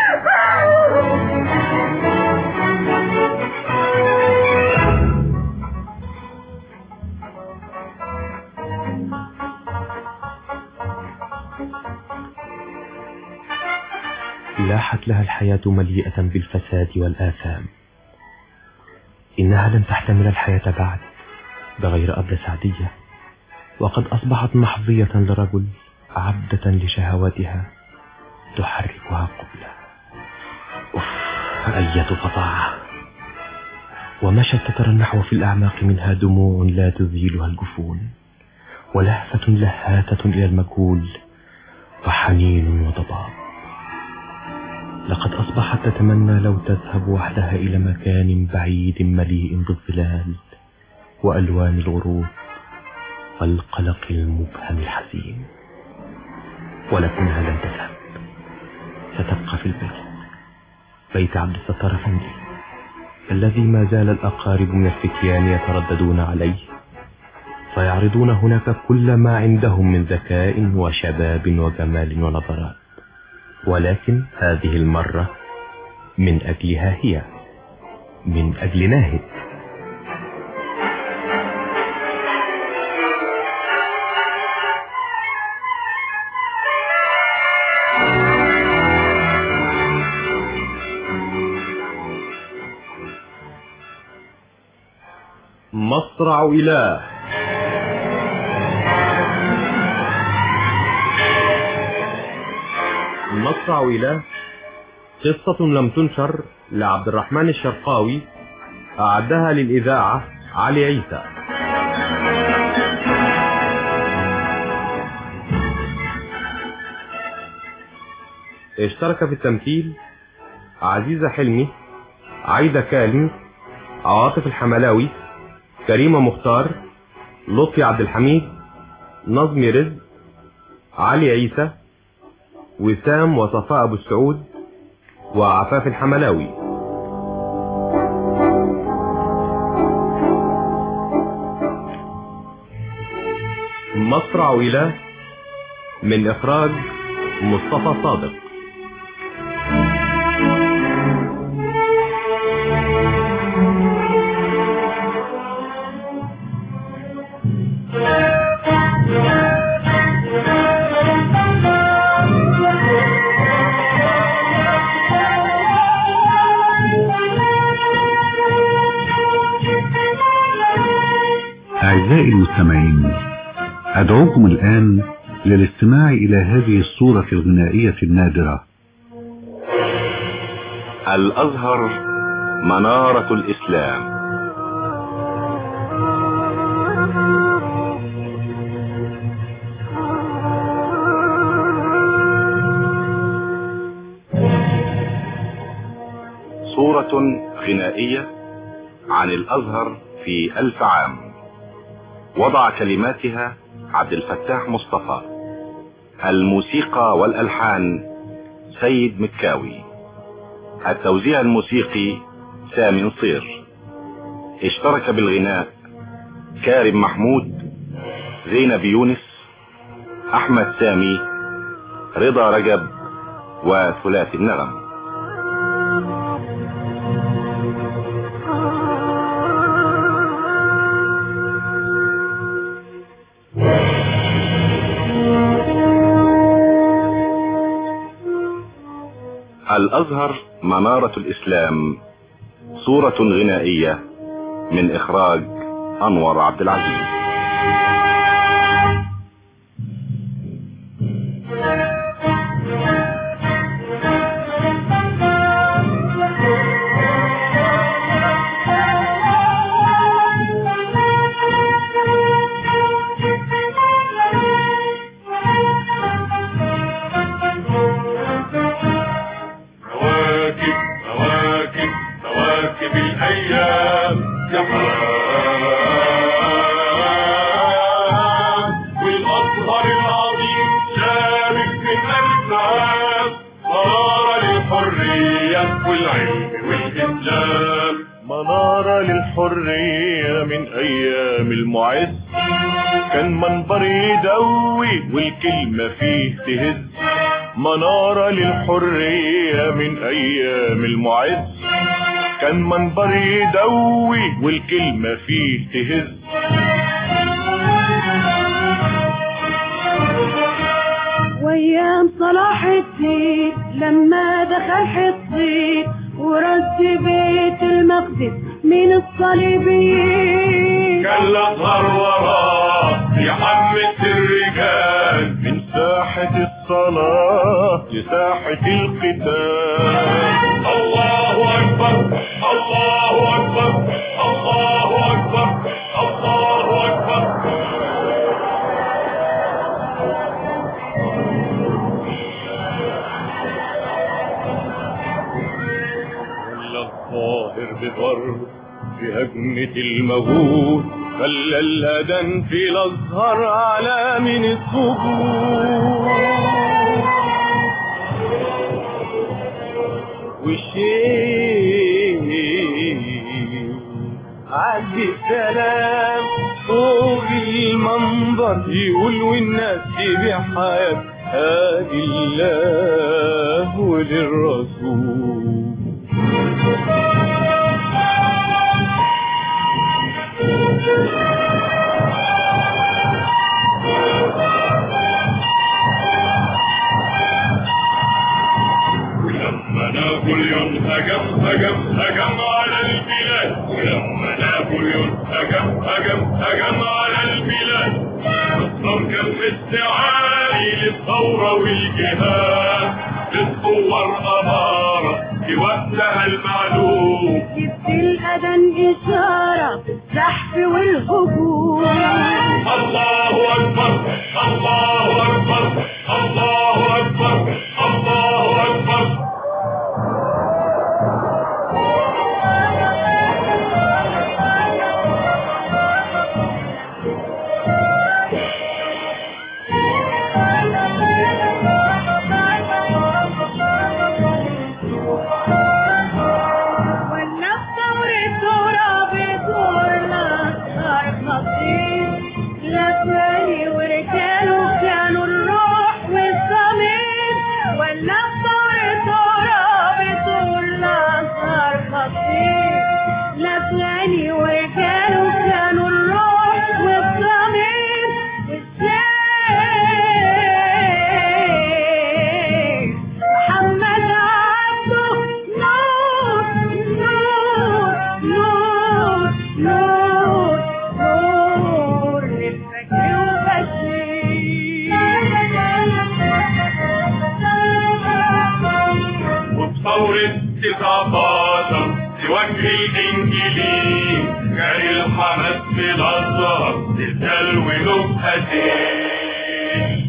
[SPEAKER 13] لاحت لها الحياة مليئة بالفساد والآثام إنها لن تحتمل الحياة بعد بغير أب سعدية وقد أصبحت محظية لرجل عبدة لشهواتها تحركها قبلة أف أية فظاعة ومشت تترنح في الأعماق منها دموع لا تزيلها الجفون ولهفة لهاتة إلى المجهول وحنين وضباب لقد أصبحت تتمنى لو تذهب وحدها إلى مكان بعيد مليء بالظلال وألوان الغروب والقلق المبهم الحزين ولكنها لن تذهب ستبقى في البيت بيت عبد الستار أفندي الذي ما زال الأقارب من الفتيان يترددون عليه فيعرضون هناك كل ما عندهم من ذكاء وشباب وجمال ونظرات ولكن هذه المرة من أجلها هي من أجل ناهد
[SPEAKER 12] مصرع إله مصرع إله قصة لم تنشر لعبد الرحمن الشرقاوي أعدها للإذاعة علي عيسى اشترك في التمثيل عزيزة حلمي عايدة كالم عواطف الحملاوي كريمة مختار لطفي عبد الحميد نظمي رزق علي عيسى وسام وصفاء أبو السعود وعفاف الحملاوي مصرع إله من إخراج مصطفى صادق
[SPEAKER 2] أعزائي المستمعين أدعوكم الآن للاستماع إلى هذه الصورة الغنائية النادرة
[SPEAKER 17] الأزهر منارة الإسلام صورة غنائية عن الأزهر في ألف عام وضع كلماتها عبد الفتاح مصطفى الموسيقى والألحان سيد مكاوي التوزيع الموسيقي سامي نصير اشترك بالغناء كارم محمود زينب يونس احمد سامي رضا رجب وثلاثي النغم الازهر منارة الاسلام صورة غنائية من اخراج انور عبد العزيز
[SPEAKER 18] مواكب مواكب مواكب الأيام زحام والأزهر العظيم شارك من ألف عام منارة للحرية والعلم والإسلام
[SPEAKER 19] منارة للحرية من أيام المعز كان منبر يدوي والكلمة فيه تهز منارة للحرية من أيام المعز كان منبر يدوي والكلمة فيه تهز
[SPEAKER 20] وايام صلاح الدين لما دخل حصين ورد بيت المقدس من الصليبيين
[SPEAKER 18] كان الأزهر وراه يحمس الرجال
[SPEAKER 19] من ساحة الصلاة لساحة القتال الله أكبر الله أكبر الله أكبر الله أكبر
[SPEAKER 18] ولا الظاهر بضرب بهجمة الموت خلى الهدن في الأزهر على من الصبور والشيء عدي السلام فوق المنبر يقول والناس تبيع حياة هادي الله وللرسول
[SPEAKER 19] ولما نابليون هجم هجم هجم على البلاد ولما نابليون هجم هجم هجم على البلاد مصر كان مستعاري للثورة والجهاد للثور أمارة في وقتها المعلوم
[SPEAKER 20] جبت الأذان إشارة الزحف والهجوم
[SPEAKER 19] الله أكبر الله أكبر الله أكبر الله أكبر
[SPEAKER 20] ولا بثورة ثورة بثورنا صار خطير لفاني ورجاله كانوا الروح والضمير ولا بثورة ثورة بثورنا صار خطير لفاني ورجاله كانوا الروح والضمير والشيخ محمد عبده نور نور نور نور نور للفجر
[SPEAKER 19] وبثورة 19 لوجه الإنجيلين كان الحماس في الأزهر للدلو لبهتين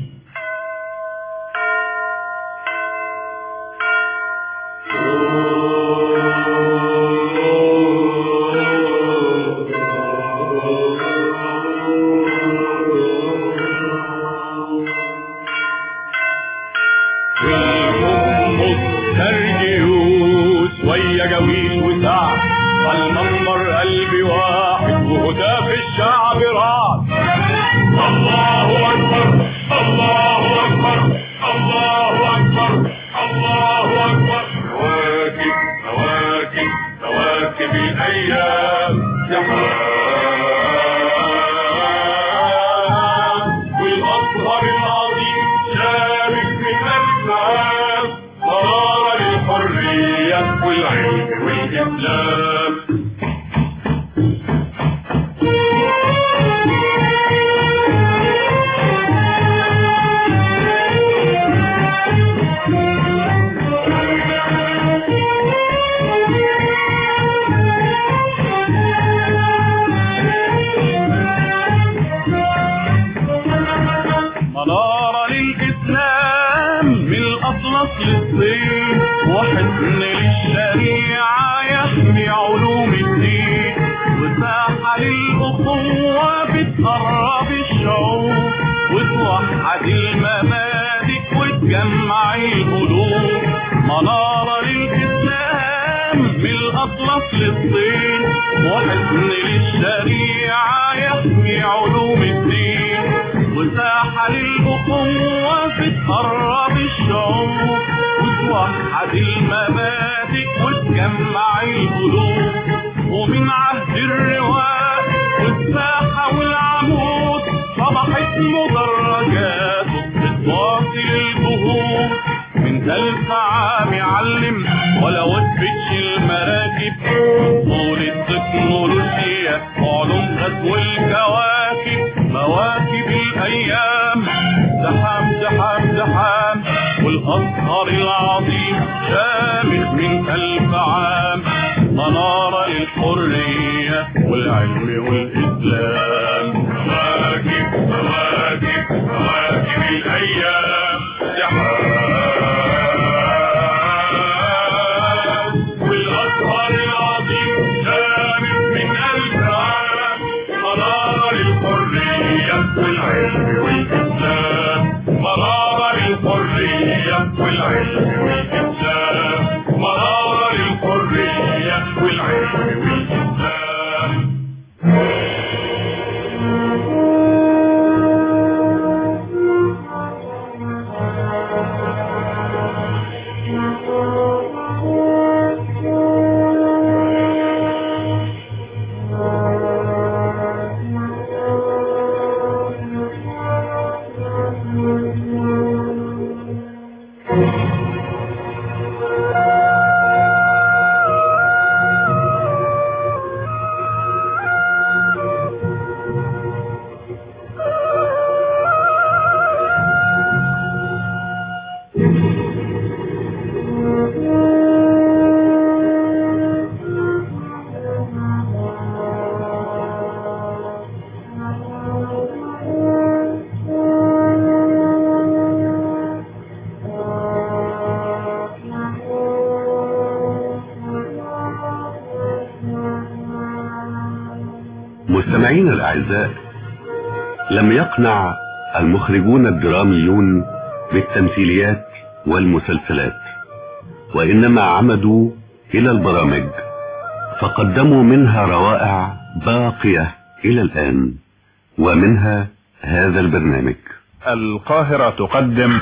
[SPEAKER 18] سرجيوس ويا جويل وسعد المنبر قلبي واحد وهداف الشعب راس
[SPEAKER 19] الله أكبر الله أكبر الله أكبر الله أكبر كواكب كواكب كواكب الأيام زحام والأزهر العظيم شارك في الأسلام قرار الحرية والعلم والإسلام
[SPEAKER 18] منارة للإسلام من الأطلس للصين وحسن للشريعة يحمي علوم الدين وساحة للأخوة بتقرب الشعوب وتوحد الممالك وتجمع القلوب منارة للإسلام من الأطلس للصين وحسن للشريعة يحمي علوم الدين وساحة للأخوة بتقرب الشعوب وتوحد المبادئ وتجمع القلوب ومن عهد الرواق والساحة والعمود صبحت مدرجات بتواصل الجهود من تلف عام يعلم ولا وثبتش المراكب طول التكنولوجيا وعلوم غزو الكواكب مواكب الايام زحام زحام زحام الأزهر العظيم شامخ من ألف عام منارة للحرية والعلم والإسلام مواكب مواكب مواكب الأيام سحاب والأزهر العظيم شامخ من ألف عام منارة للحرية والعلم والإسلام منارة للحرية والعلم والإسلام منارة للحرية والعلم والإسلام
[SPEAKER 2] مستمعينا الأعزاء لم يقنع المخرجون الدراميون بالتمثيليات والمسلسلات وإنما عمدوا إلى البرامج فقدموا منها روائع باقية إلى الآن ومنها هذا البرنامج
[SPEAKER 21] القاهرة تقدم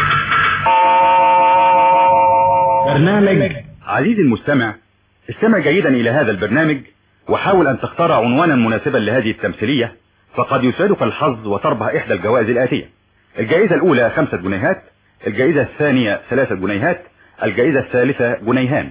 [SPEAKER 22] برنامج عزيزي المستمع استمع جيدا إلى هذا البرنامج وحاول أن تختار عنوانا مناسبا لهذه التمثيلية فقد يسعدك الحظ وتربح إحدى الجوائز الآتية الجائزة الأولى خمسة جنيهات الجائزة الثانية ثلاثة جنيهات الجائزة الثالثة جنيهان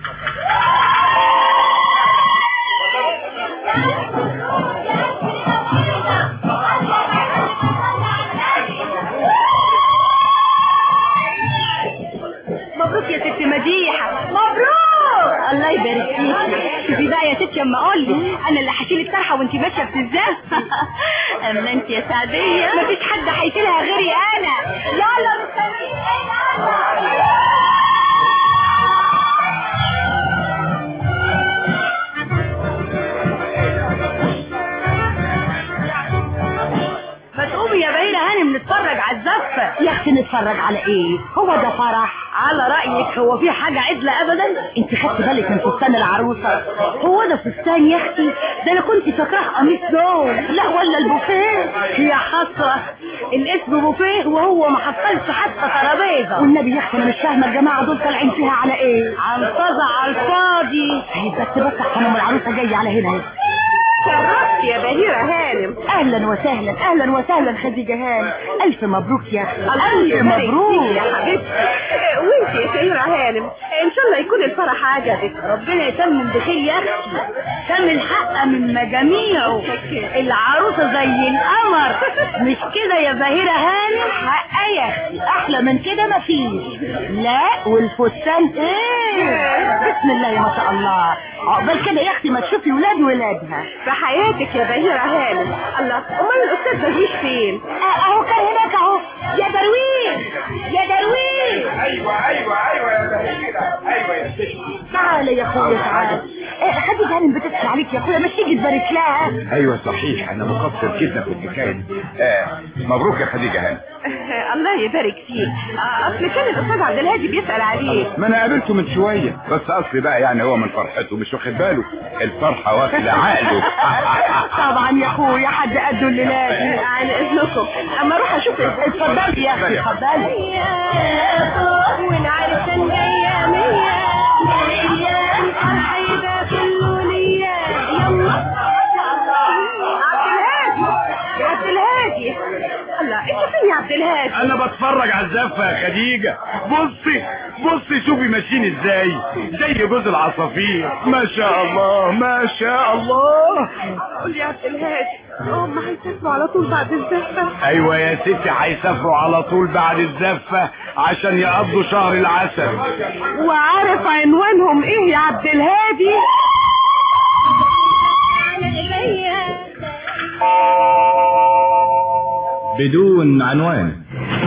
[SPEAKER 10] مبروك يا ست مديحة مبروك الله يبارك فيكي شوفي بقى يا ستي اما اقول لك انا اللي هشيل الطرحه وانت ماشيه بتزاز اما انت يا سعديه مفيش حد هيشيلها غيري انا يلا مستنيين ما تقومي يا بهيرة هانم نتفرج على الزفة يا اختي نتفرج على ايه هو ده فرح على رأيك هو في حاجة عدلة ابدا انت خدت بالك من فستان العروسة هو ده فستان يا اختي ده انا كنت فاكراه قميص نوم لا ولا البوفيه يا حسرة الاسم بوفيه وهو ما حصلش حتى ترابيزة والنبي يا اختي انا مش فاهمة الجماعة دول طالعين فيها على ايه على الفاضي على الفاضي بس بس حنم العروسة جاية على هنا شرفت يا بهيرة هانم اهلا وسهلا اهلا وسهلا خديجة هانم الف مبروك يا اخي الف مبروك يا حبيبتي وانت يا سيرة هانم ان شاء الله يكون الفرح عجبك ربنا يتمم بخير يا اختي تم الحق من مجاميعه العروسة زي القمر مش كده يا بهيرة هانم حق يا اختي احلى من كده مفيش لا والفستان ايه بسم الله ما شاء الله عقبال كده يا اختي ما تشوفي ولاد ولادها في حياتك يا بهيرة هانم الله امال الاستاذ درويش فين اهو كان هناك اهو يا درويش يا درويش
[SPEAKER 19] ايوه ايوه ايوه يا بهيرة ايوه يا ستي
[SPEAKER 10] تعالى يا اخويا تعالى إيه، خديجة هانم بتسمع عليك يا اخويا مش تيجي تبارك لها
[SPEAKER 21] ايوه صحيح انا مقصر جدا في الحكايه دي آه مبروك يا خديجه هانم
[SPEAKER 10] الله يبارك فيك اصل كان الاستاذ عبد الهادي بيسال عليك
[SPEAKER 21] ما انا قابلته من شويه بس اصلي بقى يعني هو من فرحته مش واخد باله الفرحه واكله عقله
[SPEAKER 10] طبعا يا اخويا حد قده الليله على اذنكم اما اروح اشوف اتفضلي يا اختي اتفضلي والعرسان جايه مية مية الحيبه كله ليا يلا عبد الهادي يا عبد الهادي الله انت فين يا عبد الهادي
[SPEAKER 6] انا بتفرج
[SPEAKER 21] نتفرج على الزفه يا خديجه بصي بصي شوفي ماشيين ازاي زي جوز العصافير ما شاء الله ما شاء الله
[SPEAKER 16] قول يا عبد الهادي هم هيسافروا على طول بعد الزفة
[SPEAKER 21] ايوه يا ستي هيسافروا على طول بعد الزفه عشان يقضوا شهر العسل
[SPEAKER 16] وعارف عنوانهم ايه يا عبد الهادي
[SPEAKER 5] بدون عنوان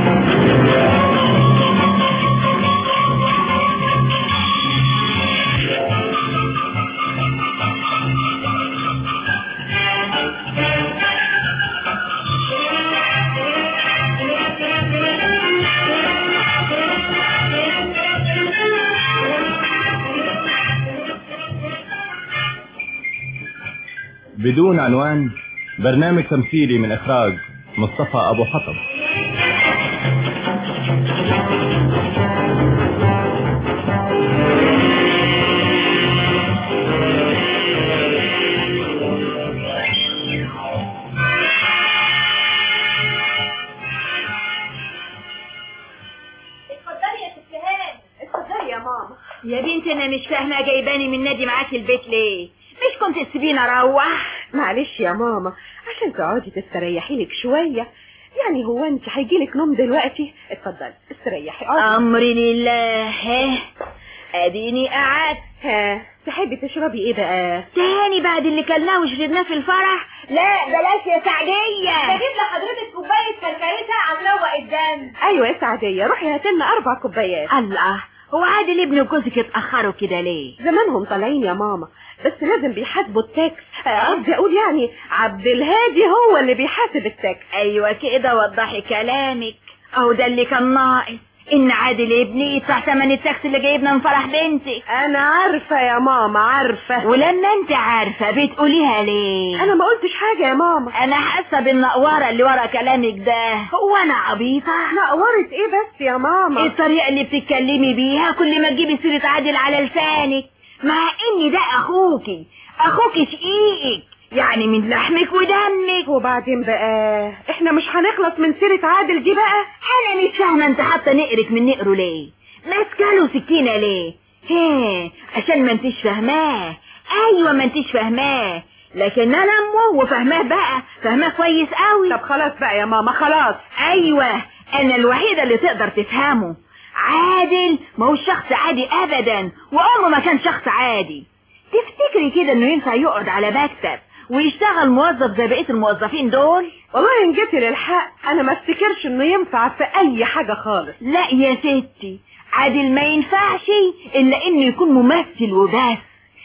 [SPEAKER 5] بدون عنوان برنامج تمثيلي من إخراج مصطفى أبو حطب
[SPEAKER 10] اتفضلي يا ست هاني اتفضلي يا ماما
[SPEAKER 14] يا بنتي انا مش فاهمه جايباني من نادي معاكي البيت ليه مش كنت تسيبيني اروح
[SPEAKER 16] معلش يا ماما عشان تقعدي تستريحي لك شوية يعني هو انت هيجيلك نوم دلوقتي اتفضلي استريحي اقعدي
[SPEAKER 14] امري لله ها اديني قعدت
[SPEAKER 16] ها تحبي تشربي ايه بقى
[SPEAKER 14] تاني بعد اللي كلناه وشربناه في الفرح لا بلاش يا سعدية
[SPEAKER 10] بجيب لحضرتك كوبايه كركريته هتروق الدم
[SPEAKER 16] ايوه يا سعدية روحي هاتلنا اربع كوبايات
[SPEAKER 14] الله هو عادل ابن وجوزك اتاخروا كده ليه
[SPEAKER 16] زمانهم طالعين يا ماما بس لازم بيحاسبوا التاكس آه، قصدي اقول يعني عبد الهادي هو اللي بيحاسب التاكس
[SPEAKER 14] ايوه كده وضحي كلامك اهو ده اللي كان ناقص ان عادل ابني يدفع ثمن التاكسي اللي جايبنا من فرح بنتي
[SPEAKER 16] انا عارفة يا ماما عارفة
[SPEAKER 14] ولما انت عارفة بتقوليها ليه
[SPEAKER 16] انا ما قلتش حاجة يا ماما
[SPEAKER 14] انا حاسة بالنقورة اللي ورا كلامك ده هو انا عبيطة
[SPEAKER 16] نقورة ايه بس يا ماما
[SPEAKER 14] الطريقة اللي بتتكلمي بيها كل ما تجيبي سيرة عادل على لسانك مع ان ده اخوكي اخوكي شقيقك يعني من لحمك ودمك
[SPEAKER 16] وبعدين بقى احنا مش هنخلص من سيرة عادل دي بقى
[SPEAKER 14] انا مش فاهمة انت حاطة نقرك من نقره ليه ماسكة له سكينة ليه هي عشان ما انتش فاهماه ايوه ما انتش فاهماه لكن انا امه وفاهماه بقى فاهماه كويس قوي
[SPEAKER 16] طب خلاص بقى يا ماما خلاص
[SPEAKER 14] ايوه انا الوحيدة اللي تقدر تفهمه عادل ما هو شخص عادي ابدا وامه ما كان شخص عادي تفتكري كده انه ينفع يقعد على مكتب ويشتغل موظف زي بقية الموظفين دول
[SPEAKER 16] والله ان جيتي للحق انا ما افتكرش انه ينفع في اي حاجة خالص
[SPEAKER 14] لا يا ستي عادل ما ينفعش الا انه يكون ممثل وبس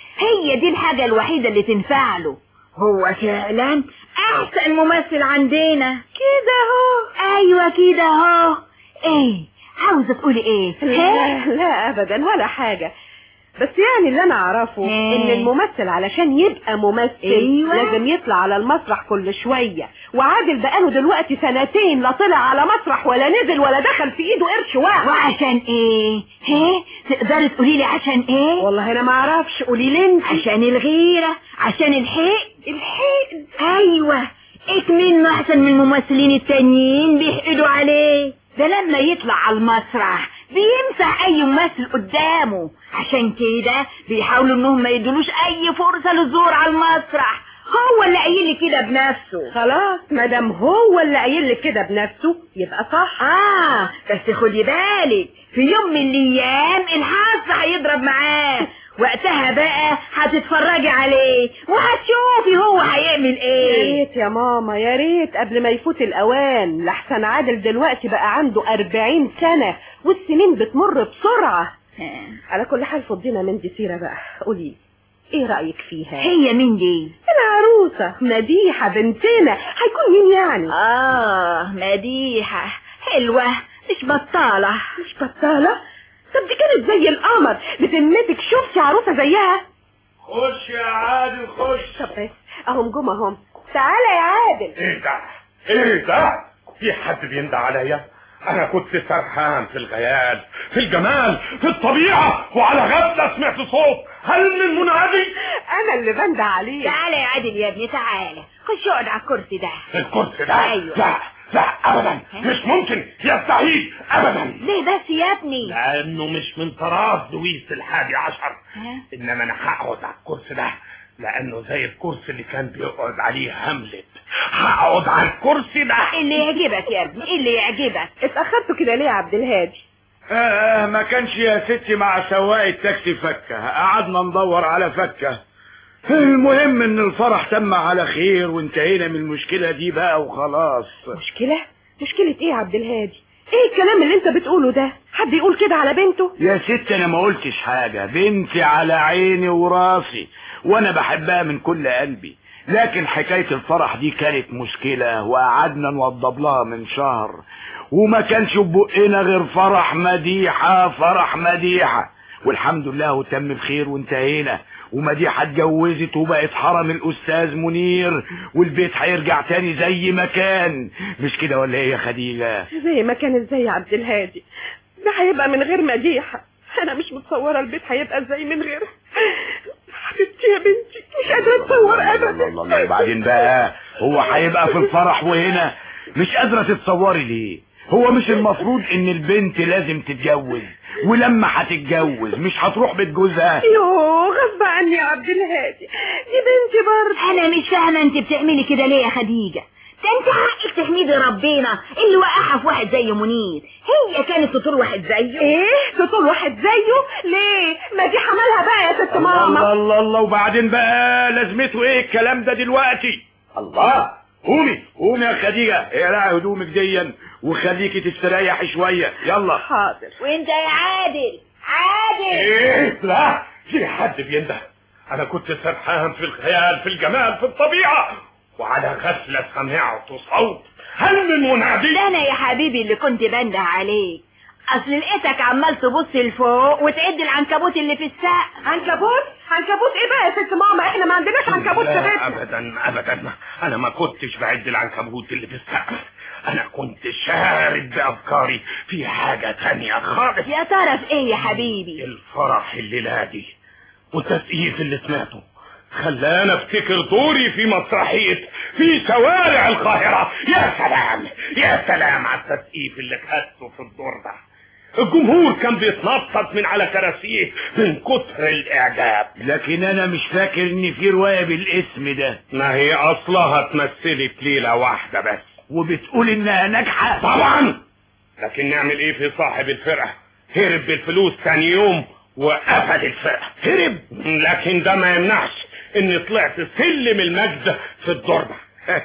[SPEAKER 14] هي دي الحاجة الوحيدة اللي تنفع له هو فعلا احسن ممثل عندنا
[SPEAKER 16] كده اهو
[SPEAKER 14] ايوه كده اهو ايه عاوزة تقولي ايه
[SPEAKER 16] لا, لا ابدا ولا حاجة بس يعني اللي انا اعرفه
[SPEAKER 14] إيه؟
[SPEAKER 16] ان الممثل علشان يبقى ممثل
[SPEAKER 14] أيوة.
[SPEAKER 16] لازم يطلع على المسرح كل شوية وعادل بقاله دلوقتي سنتين لا طلع على مسرح ولا نزل ولا دخل في ايده قرش واحد
[SPEAKER 14] وعشان ايه هي تقدري تقولي لي عشان ايه
[SPEAKER 16] والله انا ما اعرفش قولي لي انت
[SPEAKER 14] عشان الغيرة عشان الحق
[SPEAKER 16] الحق
[SPEAKER 14] ايوه ايه منه احسن من الممثلين التانيين بيحقدوا عليه ده لما يطلع على المسرح بيمسح اي ممثل قدامه عشان كده بيحاولوا انهم ما يدولوش اي فرصة للظهور على المسرح هو اللي قايل لي كده بنفسه
[SPEAKER 16] خلاص مادام هو اللي قايل لك كده بنفسه يبقى صح
[SPEAKER 14] اه بس خدي بالك في يوم من الايام الحظ هيضرب معاه وقتها بقى هتتفرجي عليه وهتشوفي هو هيعمل
[SPEAKER 16] يا
[SPEAKER 14] ايه
[SPEAKER 16] ريت يا ماما يا ريت قبل ما يفوت الاوان لحسن عادل دلوقتي بقى عنده أربعين سنة والسنين بتمر بسرعة على كل حال فضينا من دي سيرة بقى قولي ايه رأيك فيها
[SPEAKER 14] هي مين دي
[SPEAKER 16] العروسة مديحة بنتنا هيكون مين يعني
[SPEAKER 14] اه مديحة حلوة مش بطالة
[SPEAKER 16] مش بطالة طب دي كانت زي القمر بذمتك شفتي عروسة زيها
[SPEAKER 18] خش يا عادل خش
[SPEAKER 16] طب بس اهم جم اهم تعالى يا عادل
[SPEAKER 21] ايه ده ايه ده في حد بيندى عليا انا كنت سرحان في الغيال في الجمال في الطبيعة وعلى غفلة سمعت صوت هل من منادي
[SPEAKER 16] انا اللي بندى عليه
[SPEAKER 14] تعالى يا عادل يا ابني تعالى خش اقعد على الكرسي ده
[SPEAKER 21] الكرسي ده
[SPEAKER 14] أيوة.
[SPEAKER 21] لا لا ابدا مش ممكن يستحيل ابدا
[SPEAKER 10] ليه بس يا ابني
[SPEAKER 21] لانه مش من طراز لويس الحادي عشر انما انا هقعد على الكرسي ده لانه زي الكرسي اللي كان بيقعد عليه هاملت هقعد على الكرسي ده
[SPEAKER 10] اللي يعجبك يا ابني اللي يعجبك
[SPEAKER 4] اتأخرتوا كده ليه يا عبد الهادي
[SPEAKER 7] آه ما كانش يا ستي مع سواق التاكسي فكة قعدنا ندور على فكة المهم ان الفرح تم على خير وانتهينا من المشكلة دي بقى وخلاص
[SPEAKER 4] مشكلة مشكلة ايه يا عبد الهادي ايه الكلام اللي انت بتقوله ده حد يقول كده على بنته
[SPEAKER 7] يا ست انا ما قلتش حاجة بنتي على عيني وراسي وانا بحبها من كل قلبي لكن حكاية الفرح دي كانت مشكلة وقعدنا نوضب لها من شهر وما كانش ببقنا غير فرح مديحة فرح مديحة والحمد لله وتم بخير وانتهينا ومديحة اتجوزت وبقت حرم الأستاذ منير والبيت هيرجع تاني زي ما كان مش كده ولا ايه يا خديجة
[SPEAKER 4] زي ما كان ازاي يا عبد الهادي ده هيبقى من غير مديحة انا مش متصورة البيت هيبقى ازاي من غيرها حبيبتي يا بنتي مش قادرة اتصور ابدا
[SPEAKER 7] الله الله الله وبعدين بقى هو هيبقى في الفرح وهنا مش قادرة تتصوري ليه هو مش المفروض ان البنت لازم تتجوز ولما هتتجوز مش هتروح بيت جوزها
[SPEAKER 4] يوه غصب عني يا عبد الهادي دي بنتي برضه
[SPEAKER 10] انا مش فاهمه انت بتعملي كده ليه يا خديجه ده انت حقك تحمدي ربنا اللي وقعها في واحد زي منير هي كانت تطول واحد زيه
[SPEAKER 4] ايه تطول واحد زيه ليه ما دي حملها بقى يا ست
[SPEAKER 7] الله
[SPEAKER 4] ماما
[SPEAKER 7] الله الله وبعدين بقى لازمته ايه الكلام ده دلوقتي الله قومي قومي يا خديجة اقلعي هدومك ديا وخليكي تستريحي شوية يلا
[SPEAKER 4] حاضر
[SPEAKER 10] وانت يا عادل عادل
[SPEAKER 21] ايه لا في حد بينده انا كنت سرحان في الخيال في الجمال في الطبيعة وعلى غفلة سمعت صوت هل من منادي
[SPEAKER 10] ده انا يا حبيبي اللي كنت بنده عليك اصل لقيتك عمال تبص لفوق وتعد العنكبوت اللي في السقف
[SPEAKER 4] عنكبوت عنكبوت ايه بقى يا ست ماما احنا ما عندناش عنكبوت في
[SPEAKER 21] لا
[SPEAKER 4] بيتنا
[SPEAKER 21] ابدا ابدا انا ما كنتش بعد العنكبوت اللي في السقف انا كنت شارد بافكاري في حاجة تانية خالص
[SPEAKER 10] يا ترى في ايه يا حبيبي
[SPEAKER 21] الفرح الليلة دي والتسقيف اللي سمعته خلاني افتكر دوري في مسرحية في شوارع القاهرة يا سلام يا سلام على التسقيف اللي خدته في الدور ده الجمهور كان بيتنطط من على كراسيه من كتر الاعجاب
[SPEAKER 7] لكن انا مش فاكر ان في رواية بالاسم ده
[SPEAKER 21] ما هي اصلها اتمثلت ليلة واحدة بس
[SPEAKER 7] وبتقول انها ناجحة
[SPEAKER 21] طبعا لكن نعمل ايه في صاحب الفرقة هرب بالفلوس تاني يوم وقفل الفرقة
[SPEAKER 7] هرب
[SPEAKER 21] لكن ده ما يمنعش اني طلعت سلم المجد في الدور ده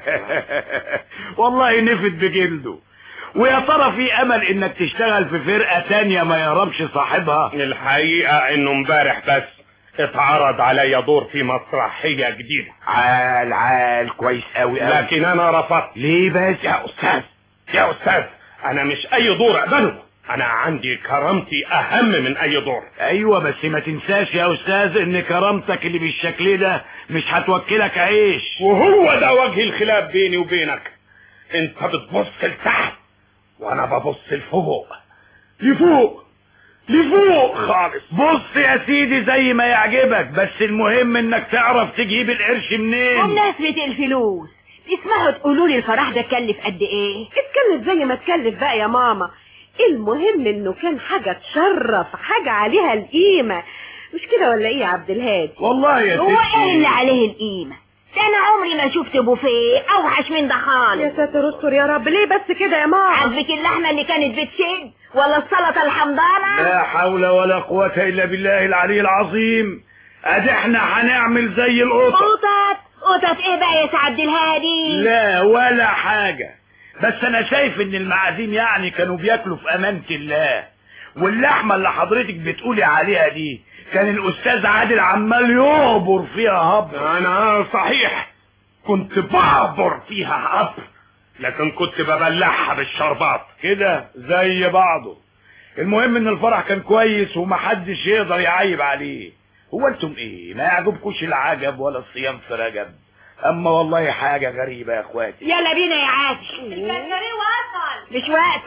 [SPEAKER 7] والله نفد بجلده ويا ترى في امل انك تشتغل في فرقة تانية ما يهربش صاحبها
[SPEAKER 21] الحقيقة انه امبارح بس اتعرض عليا دور في مسرحية جديدة
[SPEAKER 7] عال عال كويس قوي قوي
[SPEAKER 21] لكن انا رفضت
[SPEAKER 7] ليه بس
[SPEAKER 21] يا استاذ يا استاذ انا مش اي دور اقبله انا عندي كرامتي اهم من اي دور
[SPEAKER 7] ايوه بس ما تنساش يا استاذ ان كرامتك اللي بالشكل ده مش هتوكلك عيش
[SPEAKER 21] وهو ده وجه الخلاف بيني وبينك انت بتبص لتحت وانا ببص لفوق لفوق لفوق خالص
[SPEAKER 7] بص يا سيدي زي ما يعجبك بس المهم انك تعرف تجيب القرش منين
[SPEAKER 10] بمناسبة الفلوس تسمعوا تقولوا لي الفرح ده كلف قد ايه
[SPEAKER 4] اتكلف زي ما تكلف بقى يا ماما المهم انه كان حاجة تشرف حاجة عليها القيمة مش كده ولا ايه يا عبد الهادي
[SPEAKER 7] والله يا
[SPEAKER 10] هو ايه اللي عليه القيمة ده انا عمري ما شفت بوفيه اوحش من ده خالص
[SPEAKER 4] يا ساتر استر يا رب ليه بس كده يا ماما
[SPEAKER 10] عجبك اللحمة اللي كانت بتشد ولا السلطة الحمضانة
[SPEAKER 7] لا حول ولا قوة الا بالله العلي العظيم ادي احنا هنعمل زي القطط
[SPEAKER 10] قطط قطط ايه بقى يا سعد الهادي
[SPEAKER 7] لا ولا حاجة بس انا شايف ان المعازيم يعني كانوا بياكلوا في امانة الله واللحمة اللي حضرتك بتقولي عليها دي كان الاستاذ عادل عمال يعبر فيها هبر
[SPEAKER 21] انا صحيح كنت بعبر فيها هبر لكن كنت ببلعها بالشربات
[SPEAKER 7] كده زي بعضه المهم ان الفرح كان كويس ومحدش يقدر يعيب عليه هو انتم ايه ما يعجبكوش العجب ولا الصيام في رجب اما والله حاجة غريبة يا اخواتي
[SPEAKER 10] يلا بينا يا عادل الكشري وصل مش وقته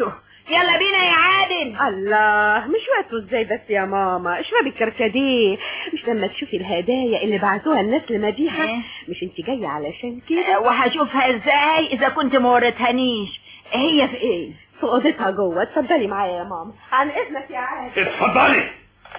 [SPEAKER 10] يلا بينا يا عادل
[SPEAKER 4] الله مش وقته ازاي بس يا ماما اشربي الكركديه مش لما تشوفي الهدايا اللي بعتوها الناس لمديحة
[SPEAKER 10] إيه؟
[SPEAKER 4] مش انت جاية علشان كده
[SPEAKER 10] وهشوفها ازاي اذا كنت ما وريتهانيش هي في ايه
[SPEAKER 4] في اوضتها جوه اتفضلي معايا يا ماما عن اذنك يا عادل
[SPEAKER 21] اتفضلي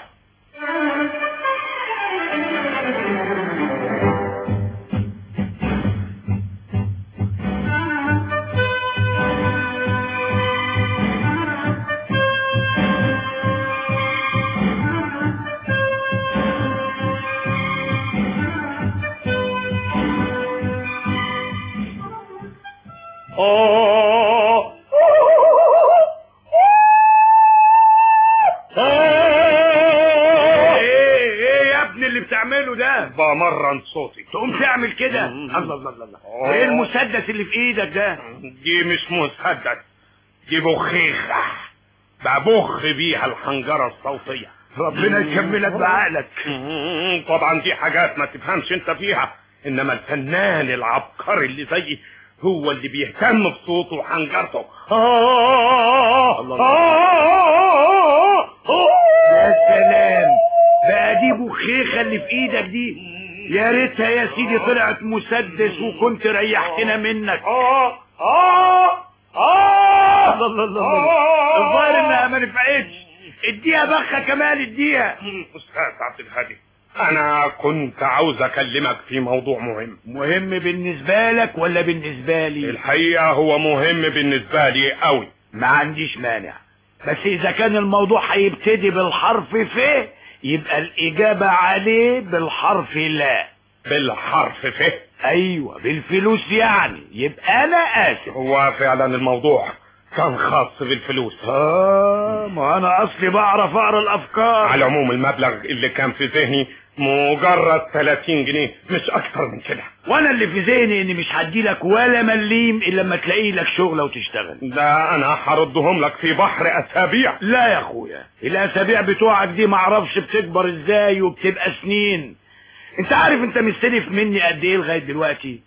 [SPEAKER 21] آه
[SPEAKER 7] ايه ايه يا ابني اللي بتعمله ده
[SPEAKER 21] بمرن صوتي
[SPEAKER 7] تقوم تعمل كده الله الله الله الله ايه المسدس اللي في ايدك ده
[SPEAKER 21] دي مش مسدس دي بخيخة ببخ بيها الحنجرة الصوتية
[SPEAKER 7] ربنا يكملك بعقلك
[SPEAKER 21] مم، طبعا دي حاجات ما تفهمش انت فيها انما الفنان العبقري اللي زيي هو اللي بيهتم بصوته وحنجرته آه
[SPEAKER 7] الله
[SPEAKER 21] آه
[SPEAKER 7] يا سلام بقى دي بخيخة اللي في ايدك دي يا ريتها يا سيدي طلعت مسدس وكنت ريحتنا منك
[SPEAKER 21] آه آه آه
[SPEAKER 7] الله الله الله الله. الظاهر انها ما نفعتش اديها بخة كمان اديها
[SPEAKER 21] أستاذ عبد الهادي أنا كنت عاوز أكلمك في موضوع مهم
[SPEAKER 7] مهم بالنسبة لك ولا بالنسبة لي
[SPEAKER 21] الحقيقة هو مهم بالنسبة لي أوي
[SPEAKER 7] ما عنديش مانع بس اذا كان الموضوع هيبتدي بالحرف ف يبقى الاجابة عليه بالحرف لا
[SPEAKER 21] بالحرف ف
[SPEAKER 7] ايوه بالفلوس يعني يبقى انا اسف
[SPEAKER 21] هو فعلا الموضوع كان خاص بالفلوس
[SPEAKER 7] اه ما انا اصلي بعرف اقرا الافكار
[SPEAKER 21] على العموم المبلغ اللي كان في ذهني مجرد 30 جنيه مش اكتر من كده
[SPEAKER 7] وانا اللي في ذهني اني مش هدي لك ولا مليم الا لما تلاقي لك شغله وتشتغل
[SPEAKER 21] ده انا هردهم لك في بحر اسابيع
[SPEAKER 7] لا يا اخويا الاسابيع بتوعك دي معرفش بتكبر ازاي وبتبقى سنين انت عارف انت مستلف مني قد ايه لغايه دلوقتي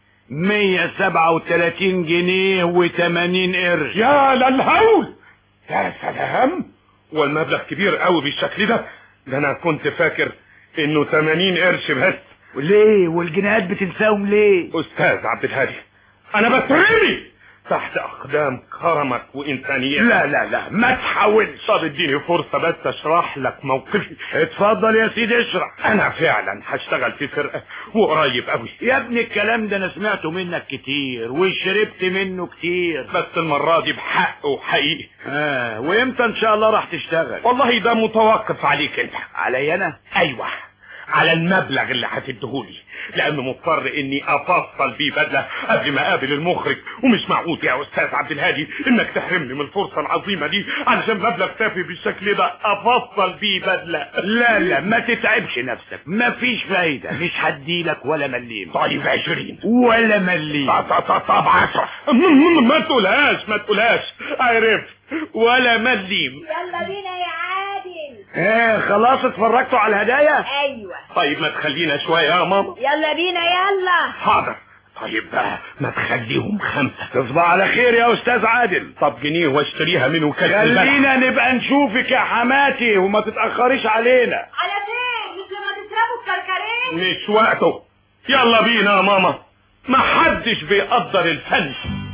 [SPEAKER 7] 137 جنيه و80 قرش
[SPEAKER 21] يا للهول يا سلام والمبلغ كبير قوي بالشكل ده ده انا كنت فاكر انه 80 قرش بس
[SPEAKER 7] وليه والجنيهات بتنساهم ليه
[SPEAKER 21] استاذ عبد الهادي انا بترمي تحت اقدام كرمك وانسانيتك
[SPEAKER 7] لا لا لا ما تحاولش
[SPEAKER 21] طب اديني فرصة بس اشرح لك موقفي
[SPEAKER 7] اتفضل يا سيدي اشرح
[SPEAKER 21] انا فعلا هشتغل في فرقة وقريب قوي
[SPEAKER 7] يا ابني الكلام ده انا سمعته منك كتير وشربت منه كتير
[SPEAKER 21] بس المرة دي بحق وحقيقي
[SPEAKER 7] اه وامتى ان شاء الله راح تشتغل
[SPEAKER 21] والله ده متوقف عليك انت
[SPEAKER 7] علي انا
[SPEAKER 21] ايوه على المبلغ اللي هتديهولي لانه مضطر اني افصل بيه بدله قبل ما اقابل المخرج ومش معقول يا استاذ عبد الهادي انك تحرمني من الفرصه العظيمه دي علشان مبلغ تافه بالشكل ده افصل بيه بدله
[SPEAKER 7] لا لا ما تتعبش نفسك ما فيش فايدة مش هديلك ولا مليم
[SPEAKER 21] طيب عشرين
[SPEAKER 7] ولا مليم
[SPEAKER 21] طب عشرة ما تقولهاش ما تقولهاش عرفت ولا مليم
[SPEAKER 10] يلا بينا يا عادل
[SPEAKER 7] ايه خلاص اتفرجتوا على الهدايا
[SPEAKER 10] ايوه
[SPEAKER 21] طيب ما تخلينا شوية يا ماما
[SPEAKER 10] يلا بينا يلا
[SPEAKER 21] حاضر طيب بقى ما تخليهم خمسة
[SPEAKER 7] تصبح على خير يا استاذ عادل
[SPEAKER 21] طب جنيه واشتريها منه كاس
[SPEAKER 7] خلينا نبقى نشوفك يا حماتي وما تتأخريش علينا
[SPEAKER 10] على فين مش لما تشربوا الكركرين
[SPEAKER 21] مش وقته يلا بينا يا ماما ما حدش بيقدر الفن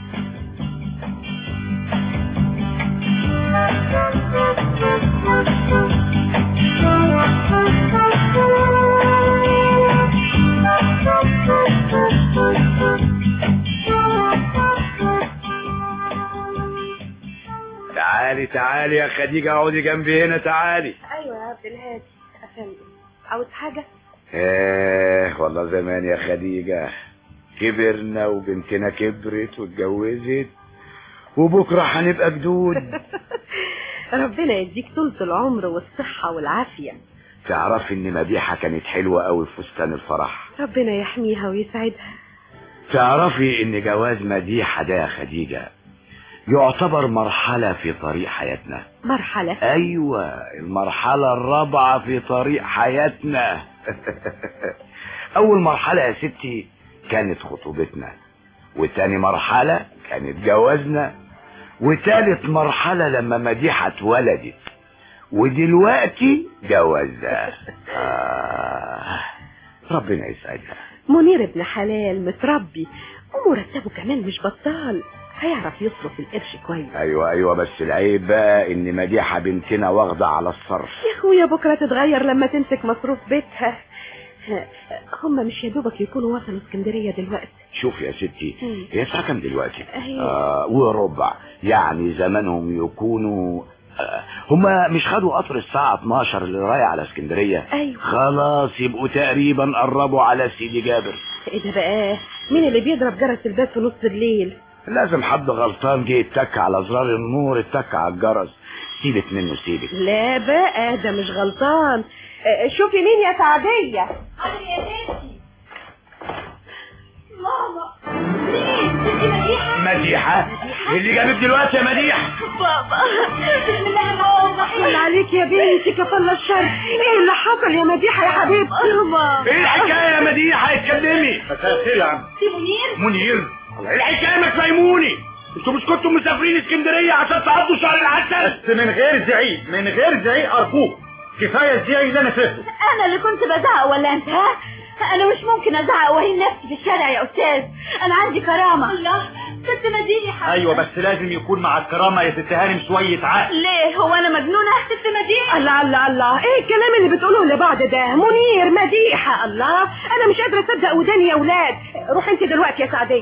[SPEAKER 7] تعالي تعالي يا خديجة اقعدي جنبي هنا تعالي
[SPEAKER 4] ايوه يا عبد الهادي افندم عاوز حاجة
[SPEAKER 7] ايه والله زمان يا خديجة كبرنا وبنتنا كبرت واتجوزت وبكرة هنبقى جدود
[SPEAKER 4] ربنا يديك طولة العمر والصحة والعافية
[SPEAKER 7] تعرفي ان مديحة كانت حلوة قوي في فستان الفرح
[SPEAKER 4] ربنا يحميها ويسعدها
[SPEAKER 7] تعرفي ان جواز مديحة ده يا خديجة يعتبر مرحلة في طريق حياتنا
[SPEAKER 4] مرحلة
[SPEAKER 7] ايوه المرحلة الرابعة في طريق حياتنا اول مرحلة يا ستي كانت خطوبتنا وتاني مرحلة كانت جوازنا وتالت مرحلة لما مديحة اتولدت ودلوقتي جوازها آه ربنا يسعدها
[SPEAKER 4] منير ابن حلال متربي ومرتبه كمان مش بطال هيعرف يصرف القرش كويس
[SPEAKER 7] ايوه ايوه بس العيب بقى ان مديحة بنتنا واخدة على الصرف
[SPEAKER 4] يا اخويا بكره تتغير لما تمسك مصروف بيتها هم مش يا دوبك يكونوا وصلوا اسكندريه دلوقتي
[SPEAKER 7] شوف يا ستي
[SPEAKER 4] مم.
[SPEAKER 7] هي الساعة كام دلوقتي
[SPEAKER 4] أهي.
[SPEAKER 7] آه وربع يعني زمانهم يكونوا آه هما مش خدوا قطر الساعة 12 اللي رايح على اسكندرية
[SPEAKER 4] ايوه
[SPEAKER 7] خلاص يبقوا تقريبا قربوا على سيدي جابر
[SPEAKER 4] ايه ده بقى مين اللي بيضرب جرس الباب في نص الليل
[SPEAKER 7] لازم حد غلطان جه يتك على زرار النور اتك على الجرس سيبك منه سيبك
[SPEAKER 4] لا بقى ده مش غلطان آه، شوفي مين يا سعديه
[SPEAKER 8] حاضر يا بنتي ماما مين دي مديحة
[SPEAKER 7] مديحة اللي جابك دلوقتي يا مديحة
[SPEAKER 8] بابا بسم الله الرحمن الرحيم
[SPEAKER 4] الله عليك يا بنتي كفل الشر ايه اللي حصل يا مديحه يا حبيبتي
[SPEAKER 7] ايه الحكاية يا مديحة اتكلمي
[SPEAKER 21] مساء الخير يا عم
[SPEAKER 8] دي منير
[SPEAKER 7] منير الله، ايه الحكاية ما تفهموني انتوا مش كنتوا مسافرين اسكندرية عشان تقضوا شهر العسل
[SPEAKER 22] بس من غير زعيق من غير زعيق ارجوك كفايه الزعيق اللي انا فاهمه
[SPEAKER 8] انا اللي كنت بزعق ولا انت ها انا مش ممكن ازعق واهين نفسي في الشارع يا استاذ انا عندي كرامه الله ست مديحة
[SPEAKER 22] ايوه بس لازم يكون مع الكرامه يا ست هانم شويه عقل
[SPEAKER 8] ليه هو انا مجنونه ست مديحة
[SPEAKER 4] الله الله الله ايه الكلام اللي بتقولوه لبعض ده منير مديحه الله انا مش قادره اصدق وداني يا اولاد روح انت دلوقتي يا سعديه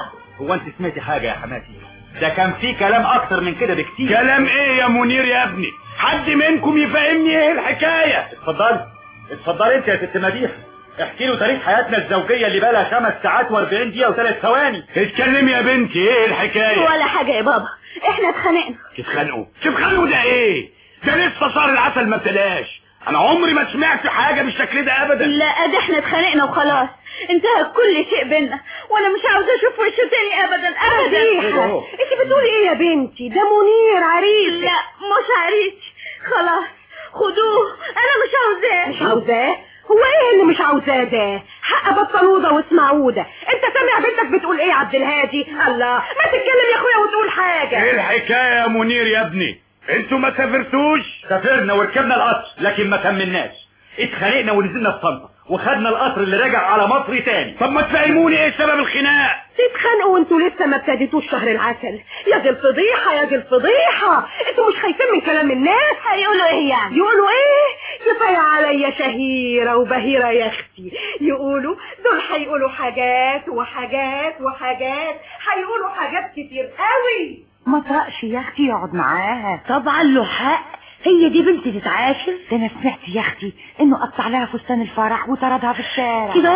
[SPEAKER 22] هو انت سمعتي حاجه يا حماتي ده كان في كلام اكتر من كده بكتير
[SPEAKER 7] كلام ايه يا منير يا ابني حد منكم يفهمني ايه الحكاية
[SPEAKER 22] اتفضلي اتفضلي انت يا ست مديحه احكي له تاريخ حياتنا الزوجيه اللي بقى لها خمس ساعات و40 دقيقه وثلاث ثواني
[SPEAKER 7] اتكلمي يا بنتي ايه الحكاية
[SPEAKER 8] ولا حاجه يا بابا احنا اتخانقنا
[SPEAKER 7] تتخانقوا تتخانقوا ده ايه ده لسه صار العسل ما ابتداش انا عمري ما سمعت حاجة بالشكل ده ابدا
[SPEAKER 8] لا ده احنا اتخانقنا وخلاص انتهى كل شيء بينا وانا مش عاوزه اشوف وشه تاني ابدا ابدا
[SPEAKER 4] مديحه انت بتقولي ايه يا بنتي ده منير عريس
[SPEAKER 8] لا مش عريس خلاص خدوه انا مش عاوزاه
[SPEAKER 4] مش عاوزاه هو ايه اللي مش عاوزاه ده حق بطلوده واسمعوده انت سامع بنتك بتقول ايه يا عبد الهادي الله ما تتكلم يا اخويا وتقول حاجه
[SPEAKER 7] ايه الحكاية يا منير يا ابني انتوا ما سافرتوش
[SPEAKER 22] سافرنا وركبنا القطر لكن ما كملناش اتخانقنا ونزلنا في طنطا وخدنا القطر اللي راجع على مصر تاني
[SPEAKER 7] طب ما تفهموني ايه سبب الخناق
[SPEAKER 4] تتخانقوا وانتوا لسه ما ابتديتوش شهر العسل يا دي الفضيحه يا دي الفضيحه انتوا مش خايفين من كلام الناس
[SPEAKER 8] هيقولوا ايه يعني
[SPEAKER 4] يقولوا ايه كفايه عليا شهيره وبهيره يا اختي يقولوا دول هيقولوا حاجات وحاجات وحاجات هيقولوا حاجات كتير قوي
[SPEAKER 10] ما طرقش يا اختي يقعد معاها طبعا له حق هي دي بنت تتعاشر ده انا سمعت يا اختي انه قطع لها فستان الفرح وطردها في الشارع كده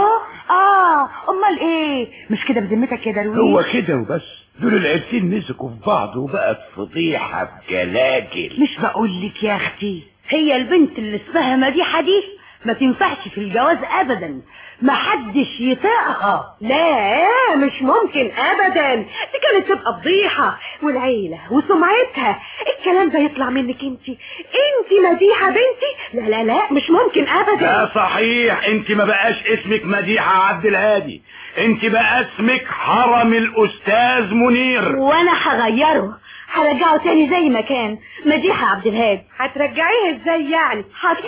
[SPEAKER 10] اه امال ايه مش كده بذمتك يا درويش
[SPEAKER 7] هو كده وبس دول العيلتين مسكوا في بعض وبقت فضيحة بجلاجل
[SPEAKER 10] مش بقول لك يا اختي هي البنت اللي اسمها مديحه دي ما تنفعش في الجواز ابدا ما حدش يطيقها
[SPEAKER 4] لا مش ممكن ابدا دي كانت تبقى فضيحه والعيله وسمعتها الكلام ده يطلع منك انت انت مديحه بنتي لا لا لا مش ممكن
[SPEAKER 7] لا
[SPEAKER 4] ابدا
[SPEAKER 7] صحيح انت ما بقاش اسمك مديحة عبد الهادي انت بقى اسمك حرم الاستاذ منير
[SPEAKER 8] وانا هغيره هرجعه تاني زي ما كان مديحة عبد الهادي
[SPEAKER 4] هترجعيه ازاي يعني
[SPEAKER 8] هطلع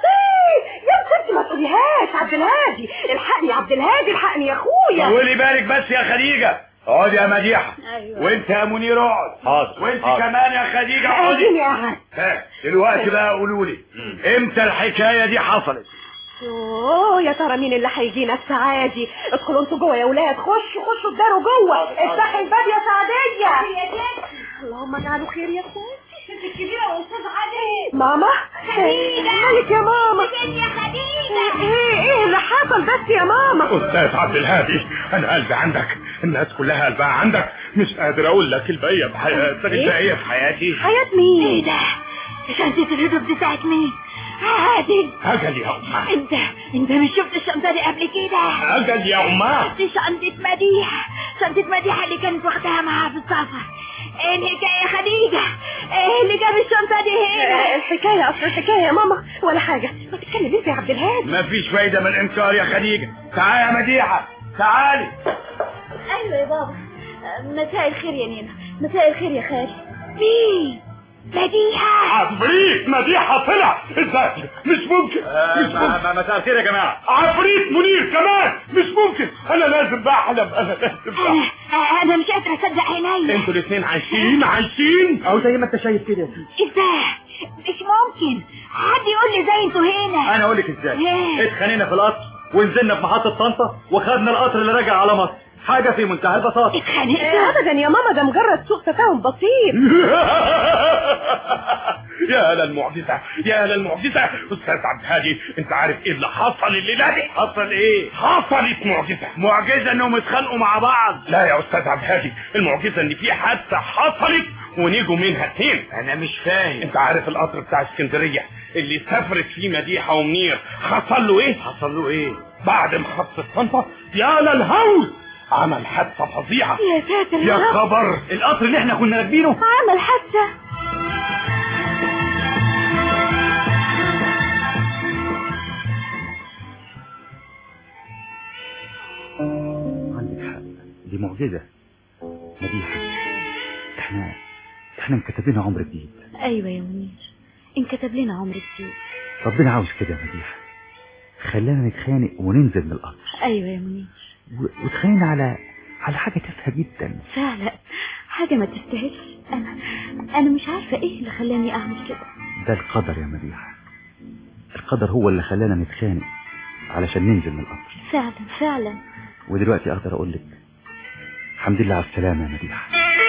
[SPEAKER 4] يا ستي ما تقوليهاش عبد الهادي الحقني يا عبد الهادي الحقني يا اخويا
[SPEAKER 7] طولي بالك بس يا خديجة اقعد يا مديحة
[SPEAKER 8] أيوة.
[SPEAKER 7] وانت يا منير اقعد
[SPEAKER 22] حاضر
[SPEAKER 7] وانت
[SPEAKER 22] حاضر.
[SPEAKER 7] كمان يا خديجة
[SPEAKER 4] اديني
[SPEAKER 7] اقعدي
[SPEAKER 4] يا عم
[SPEAKER 7] ها، دلوقتي بقى قولوا لي امتى الحكاية دي حصلت
[SPEAKER 4] اوه يا ترى مين اللي هيجينا السعادي ادخلوا انتوا جوه يا ولاد خشوا خشوا الدار جوه افتحي الباب يا سعديه اللهم اجعله خير يا اخواتي
[SPEAKER 8] الكبيرة واستاذ علي
[SPEAKER 4] ماما
[SPEAKER 8] خديجة.
[SPEAKER 4] مالك يا ماما
[SPEAKER 8] يا خديجة
[SPEAKER 4] ايه ايه اللي حصل بس يا ماما
[SPEAKER 21] استاذ عبد الهادي انا قلبي عندك الناس كلها قلبها عندك مش قادر اقول لك البقيه بحياتك
[SPEAKER 7] البقية في حياتي
[SPEAKER 4] حياة مين
[SPEAKER 8] ايه ده شنطة الهدوم بتاعت مين عادل
[SPEAKER 21] اجل يا امه
[SPEAKER 8] انت انت مش شفت الشنطة دي قبل كده
[SPEAKER 21] اجل يا امه
[SPEAKER 8] دي شنطة مديحة شنطة مديحة اللي كانت واخداها معاها في السفر ايه الحكاية يا خديجة ايه اللي جاب الشنطة دي هنا
[SPEAKER 4] الحكايه اصل الحكايه يا ماما ولا حاجه ما تتكلم انت يا عبد الهادي
[SPEAKER 7] مفيش فايدة من الانكار يا خديجة تعالي يا مديحة تعالي
[SPEAKER 8] ايوه يا بابا مساء الخير يا نينا مساء الخير يا خالي مين مديحة
[SPEAKER 21] عفريت مديحة طلع ازاي مش ممكن مش ممكن
[SPEAKER 22] مساء الخير يا جماعة
[SPEAKER 21] عفريت منير كمان مش ممكن انا لازم بحلم انا لازم بحلم
[SPEAKER 8] انا انا مش قادرة اصدق عينيا
[SPEAKER 21] انتوا الاثنين عايشين عايشين
[SPEAKER 22] او زي ما انت شايف كده
[SPEAKER 8] ازاي مش ممكن حد يقول لي ازاي انتوا هنا
[SPEAKER 22] انا اقول لك ازاي
[SPEAKER 8] إيه؟
[SPEAKER 22] اتخانقنا في القطر ونزلنا في محطة طنطا وخدنا القطر اللي راجع على مصر حاجة في منتهى البساطة
[SPEAKER 4] اتخانقتوا ابدا يا ماما ده مجرد سوء تفاهم بسيط
[SPEAKER 21] يا للمعجزة يا للمعجزة استاذ عبد الهادي انت عارف ايه اللي حصل الليلة دي حصل ايه حصلت معجزة معجزة انهم اتخانقوا مع بعض لا يا استاذ عبد الهادي المعجزة ان في حادثة حصلت ونيجوا منها اتنين انا مش فاهم انت عارف القطر بتاع اسكندرية اللي سافرت فيه مديحة ومنير حصل له ايه حصل له ايه بعد محطة طنطا يا للهوس عمل حادثة فظيعة
[SPEAKER 8] يا ساتر
[SPEAKER 21] يا
[SPEAKER 8] رب.
[SPEAKER 21] خبر القطر اللي احنا كنا راكبينه
[SPEAKER 8] عمل حادثة
[SPEAKER 22] عندك حق دي معجزة مديحة احنا احنا انكتب لنا عمر جديد
[SPEAKER 8] ايوه يا منير انكتب لنا عمر جديد
[SPEAKER 22] ربنا عاوز كده يا مديحة خلانا نتخانق وننزل من القطر
[SPEAKER 8] ايوه يا منير
[SPEAKER 22] و- وتخانقنا على على حاجة تافهة جدا
[SPEAKER 8] فعلا حاجة ما تستاهلش انا انا مش عارفة ايه اللي خلاني اعمل كده
[SPEAKER 22] ده القدر يا مديحة القدر هو اللي خلانا نتخانق علشان ننزل من القطر
[SPEAKER 8] فعلا فعلا
[SPEAKER 22] ودلوقتي اقدر اقول لك الحمد لله على السلامة يا مديحة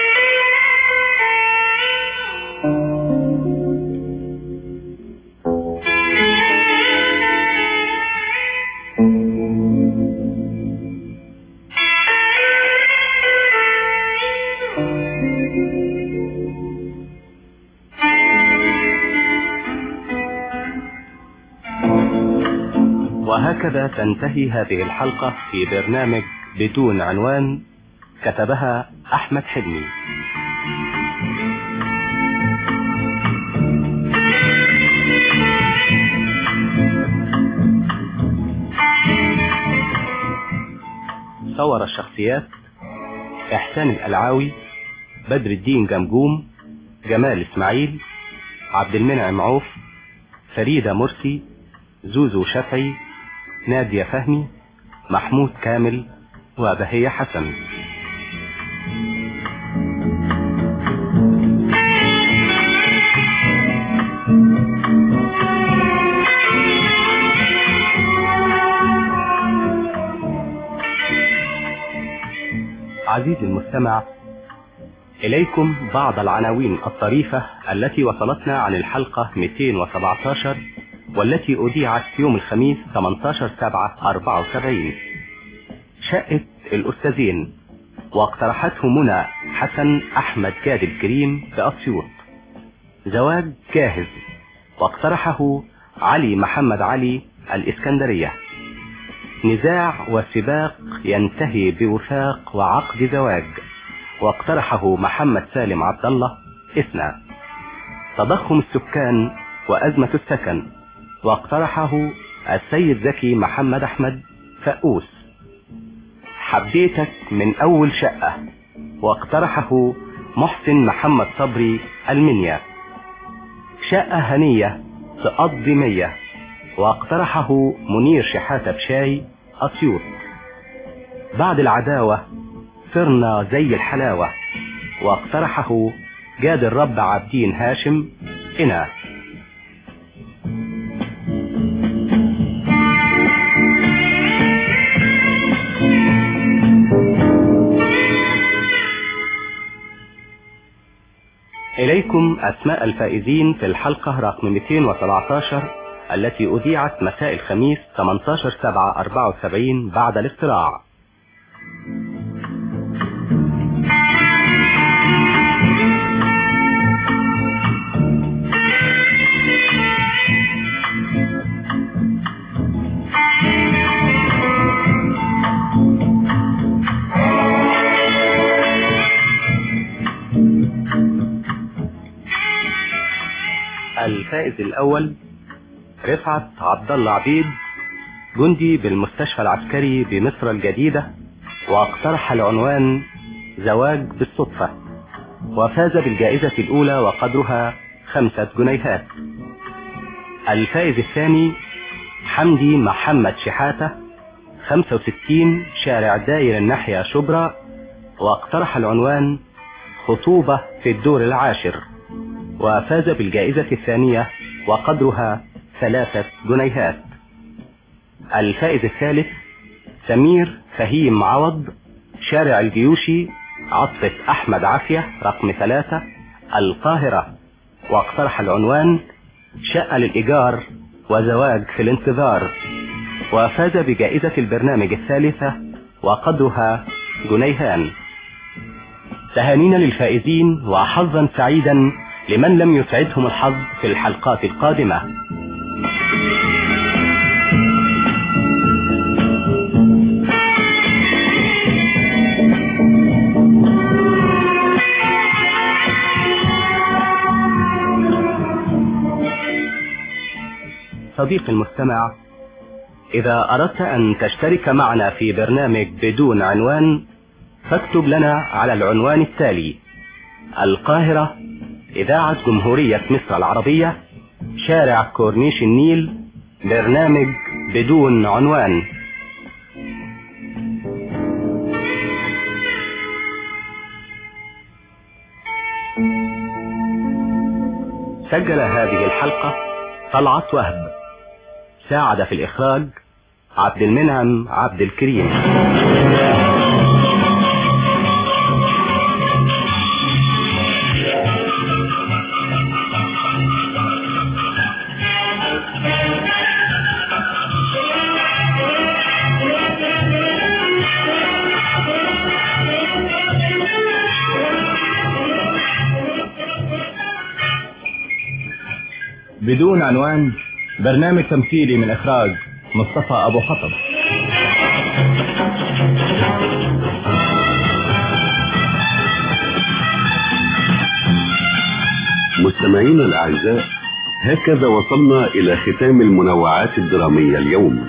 [SPEAKER 3] وهكذا تنتهي هذه الحلقة في برنامج بدون عنوان كتبها أحمد حلمي صور الشخصيات إحسان الألعاوي بدر الدين جمجوم جمال إسماعيل عبد المنعم عوف فريدة مرسي زوزو شفعي نادية فهمي محمود كامل وبهية حسن عزيزي المستمع إليكم بعض العناوين الطريفة التي وصلتنا عن الحلقة 217 والتي أذيعت يوم الخميس 18 7 74 شقة الأستاذين واقترحته منى حسن أحمد جاد الكريم بأسيوط زواج جاهز واقترحه علي محمد علي الإسكندرية نزاع وسباق ينتهي بوثاق وعقد زواج واقترحه محمد سالم عبد الله اثنى تضخم السكان وأزمة السكن واقترحه السيد زكي محمد أحمد فؤوس حبيتك من أول شقة واقترحه محسن محمد صبري المنيا شقة هنية تقضي مية واقترحه منير شحاتة بشاي أسيوط بعد العداوة صرنا زي الحلاوة واقترحه جاد الرب عابدين هاشم إنا إليكم أسماء الفائزين في الحلقة رقم 217 التي أذيعت مساء الخميس 18 7 74 بعد الاختراع الفائز الأول رفعت عبد الله عبيد جندي بالمستشفى العسكري بمصر الجديدة واقترح العنوان زواج بالصدفة وفاز بالجائزة الأولى وقدرها خمسة جنيهات الفائز الثاني حمدي محمد شحاتة 65 شارع داير الناحية شبرا واقترح العنوان خطوبة في الدور العاشر وفاز بالجائزة الثانية وقدرها ثلاثة جنيهات الفائز الثالث سمير فهيم عوض شارع الجيوشي عطفة أحمد عافية رقم ثلاثة القاهرة واقترح العنوان شقة للإيجار وزواج في الانتظار وفاز بجائزة البرنامج الثالثة وقدرها جنيهان تهانينا للفائزين وحظا سعيدا لمن لم يسعدهم الحظ في الحلقات القادمة صديقي المستمع إذا أردت أن تشترك معنا في برنامج بدون عنوان فاكتب لنا على العنوان التالي القاهرة إذاعة جمهورية مصر العربية شارع كورنيش النيل برنامج بدون عنوان سجل هذه الحلقة طلعت وهب ساعد في الإخراج عبد المنعم عبد الكريم
[SPEAKER 5] بدون عنوان برنامج تمثيلي من إخراج مصطفى أبو حطب
[SPEAKER 2] مستمعينا الأعزاء هكذا وصلنا إلى ختام المنوعات الدرامية اليوم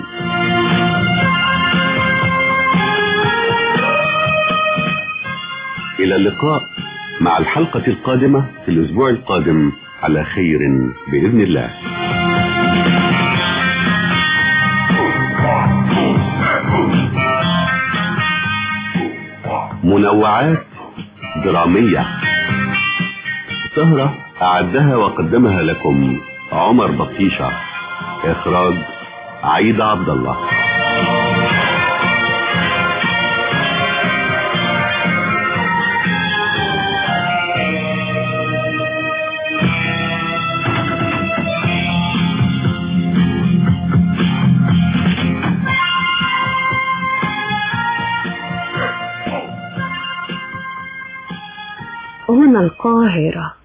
[SPEAKER 2] إلى اللقاء مع الحلقة القادمة في الأسبوع القادم على خير بإذن الله منوعات درامية سهرة أعدها وقدمها لكم عمر بطيشة إخراج عيد عبد الله
[SPEAKER 4] هنا القاهرة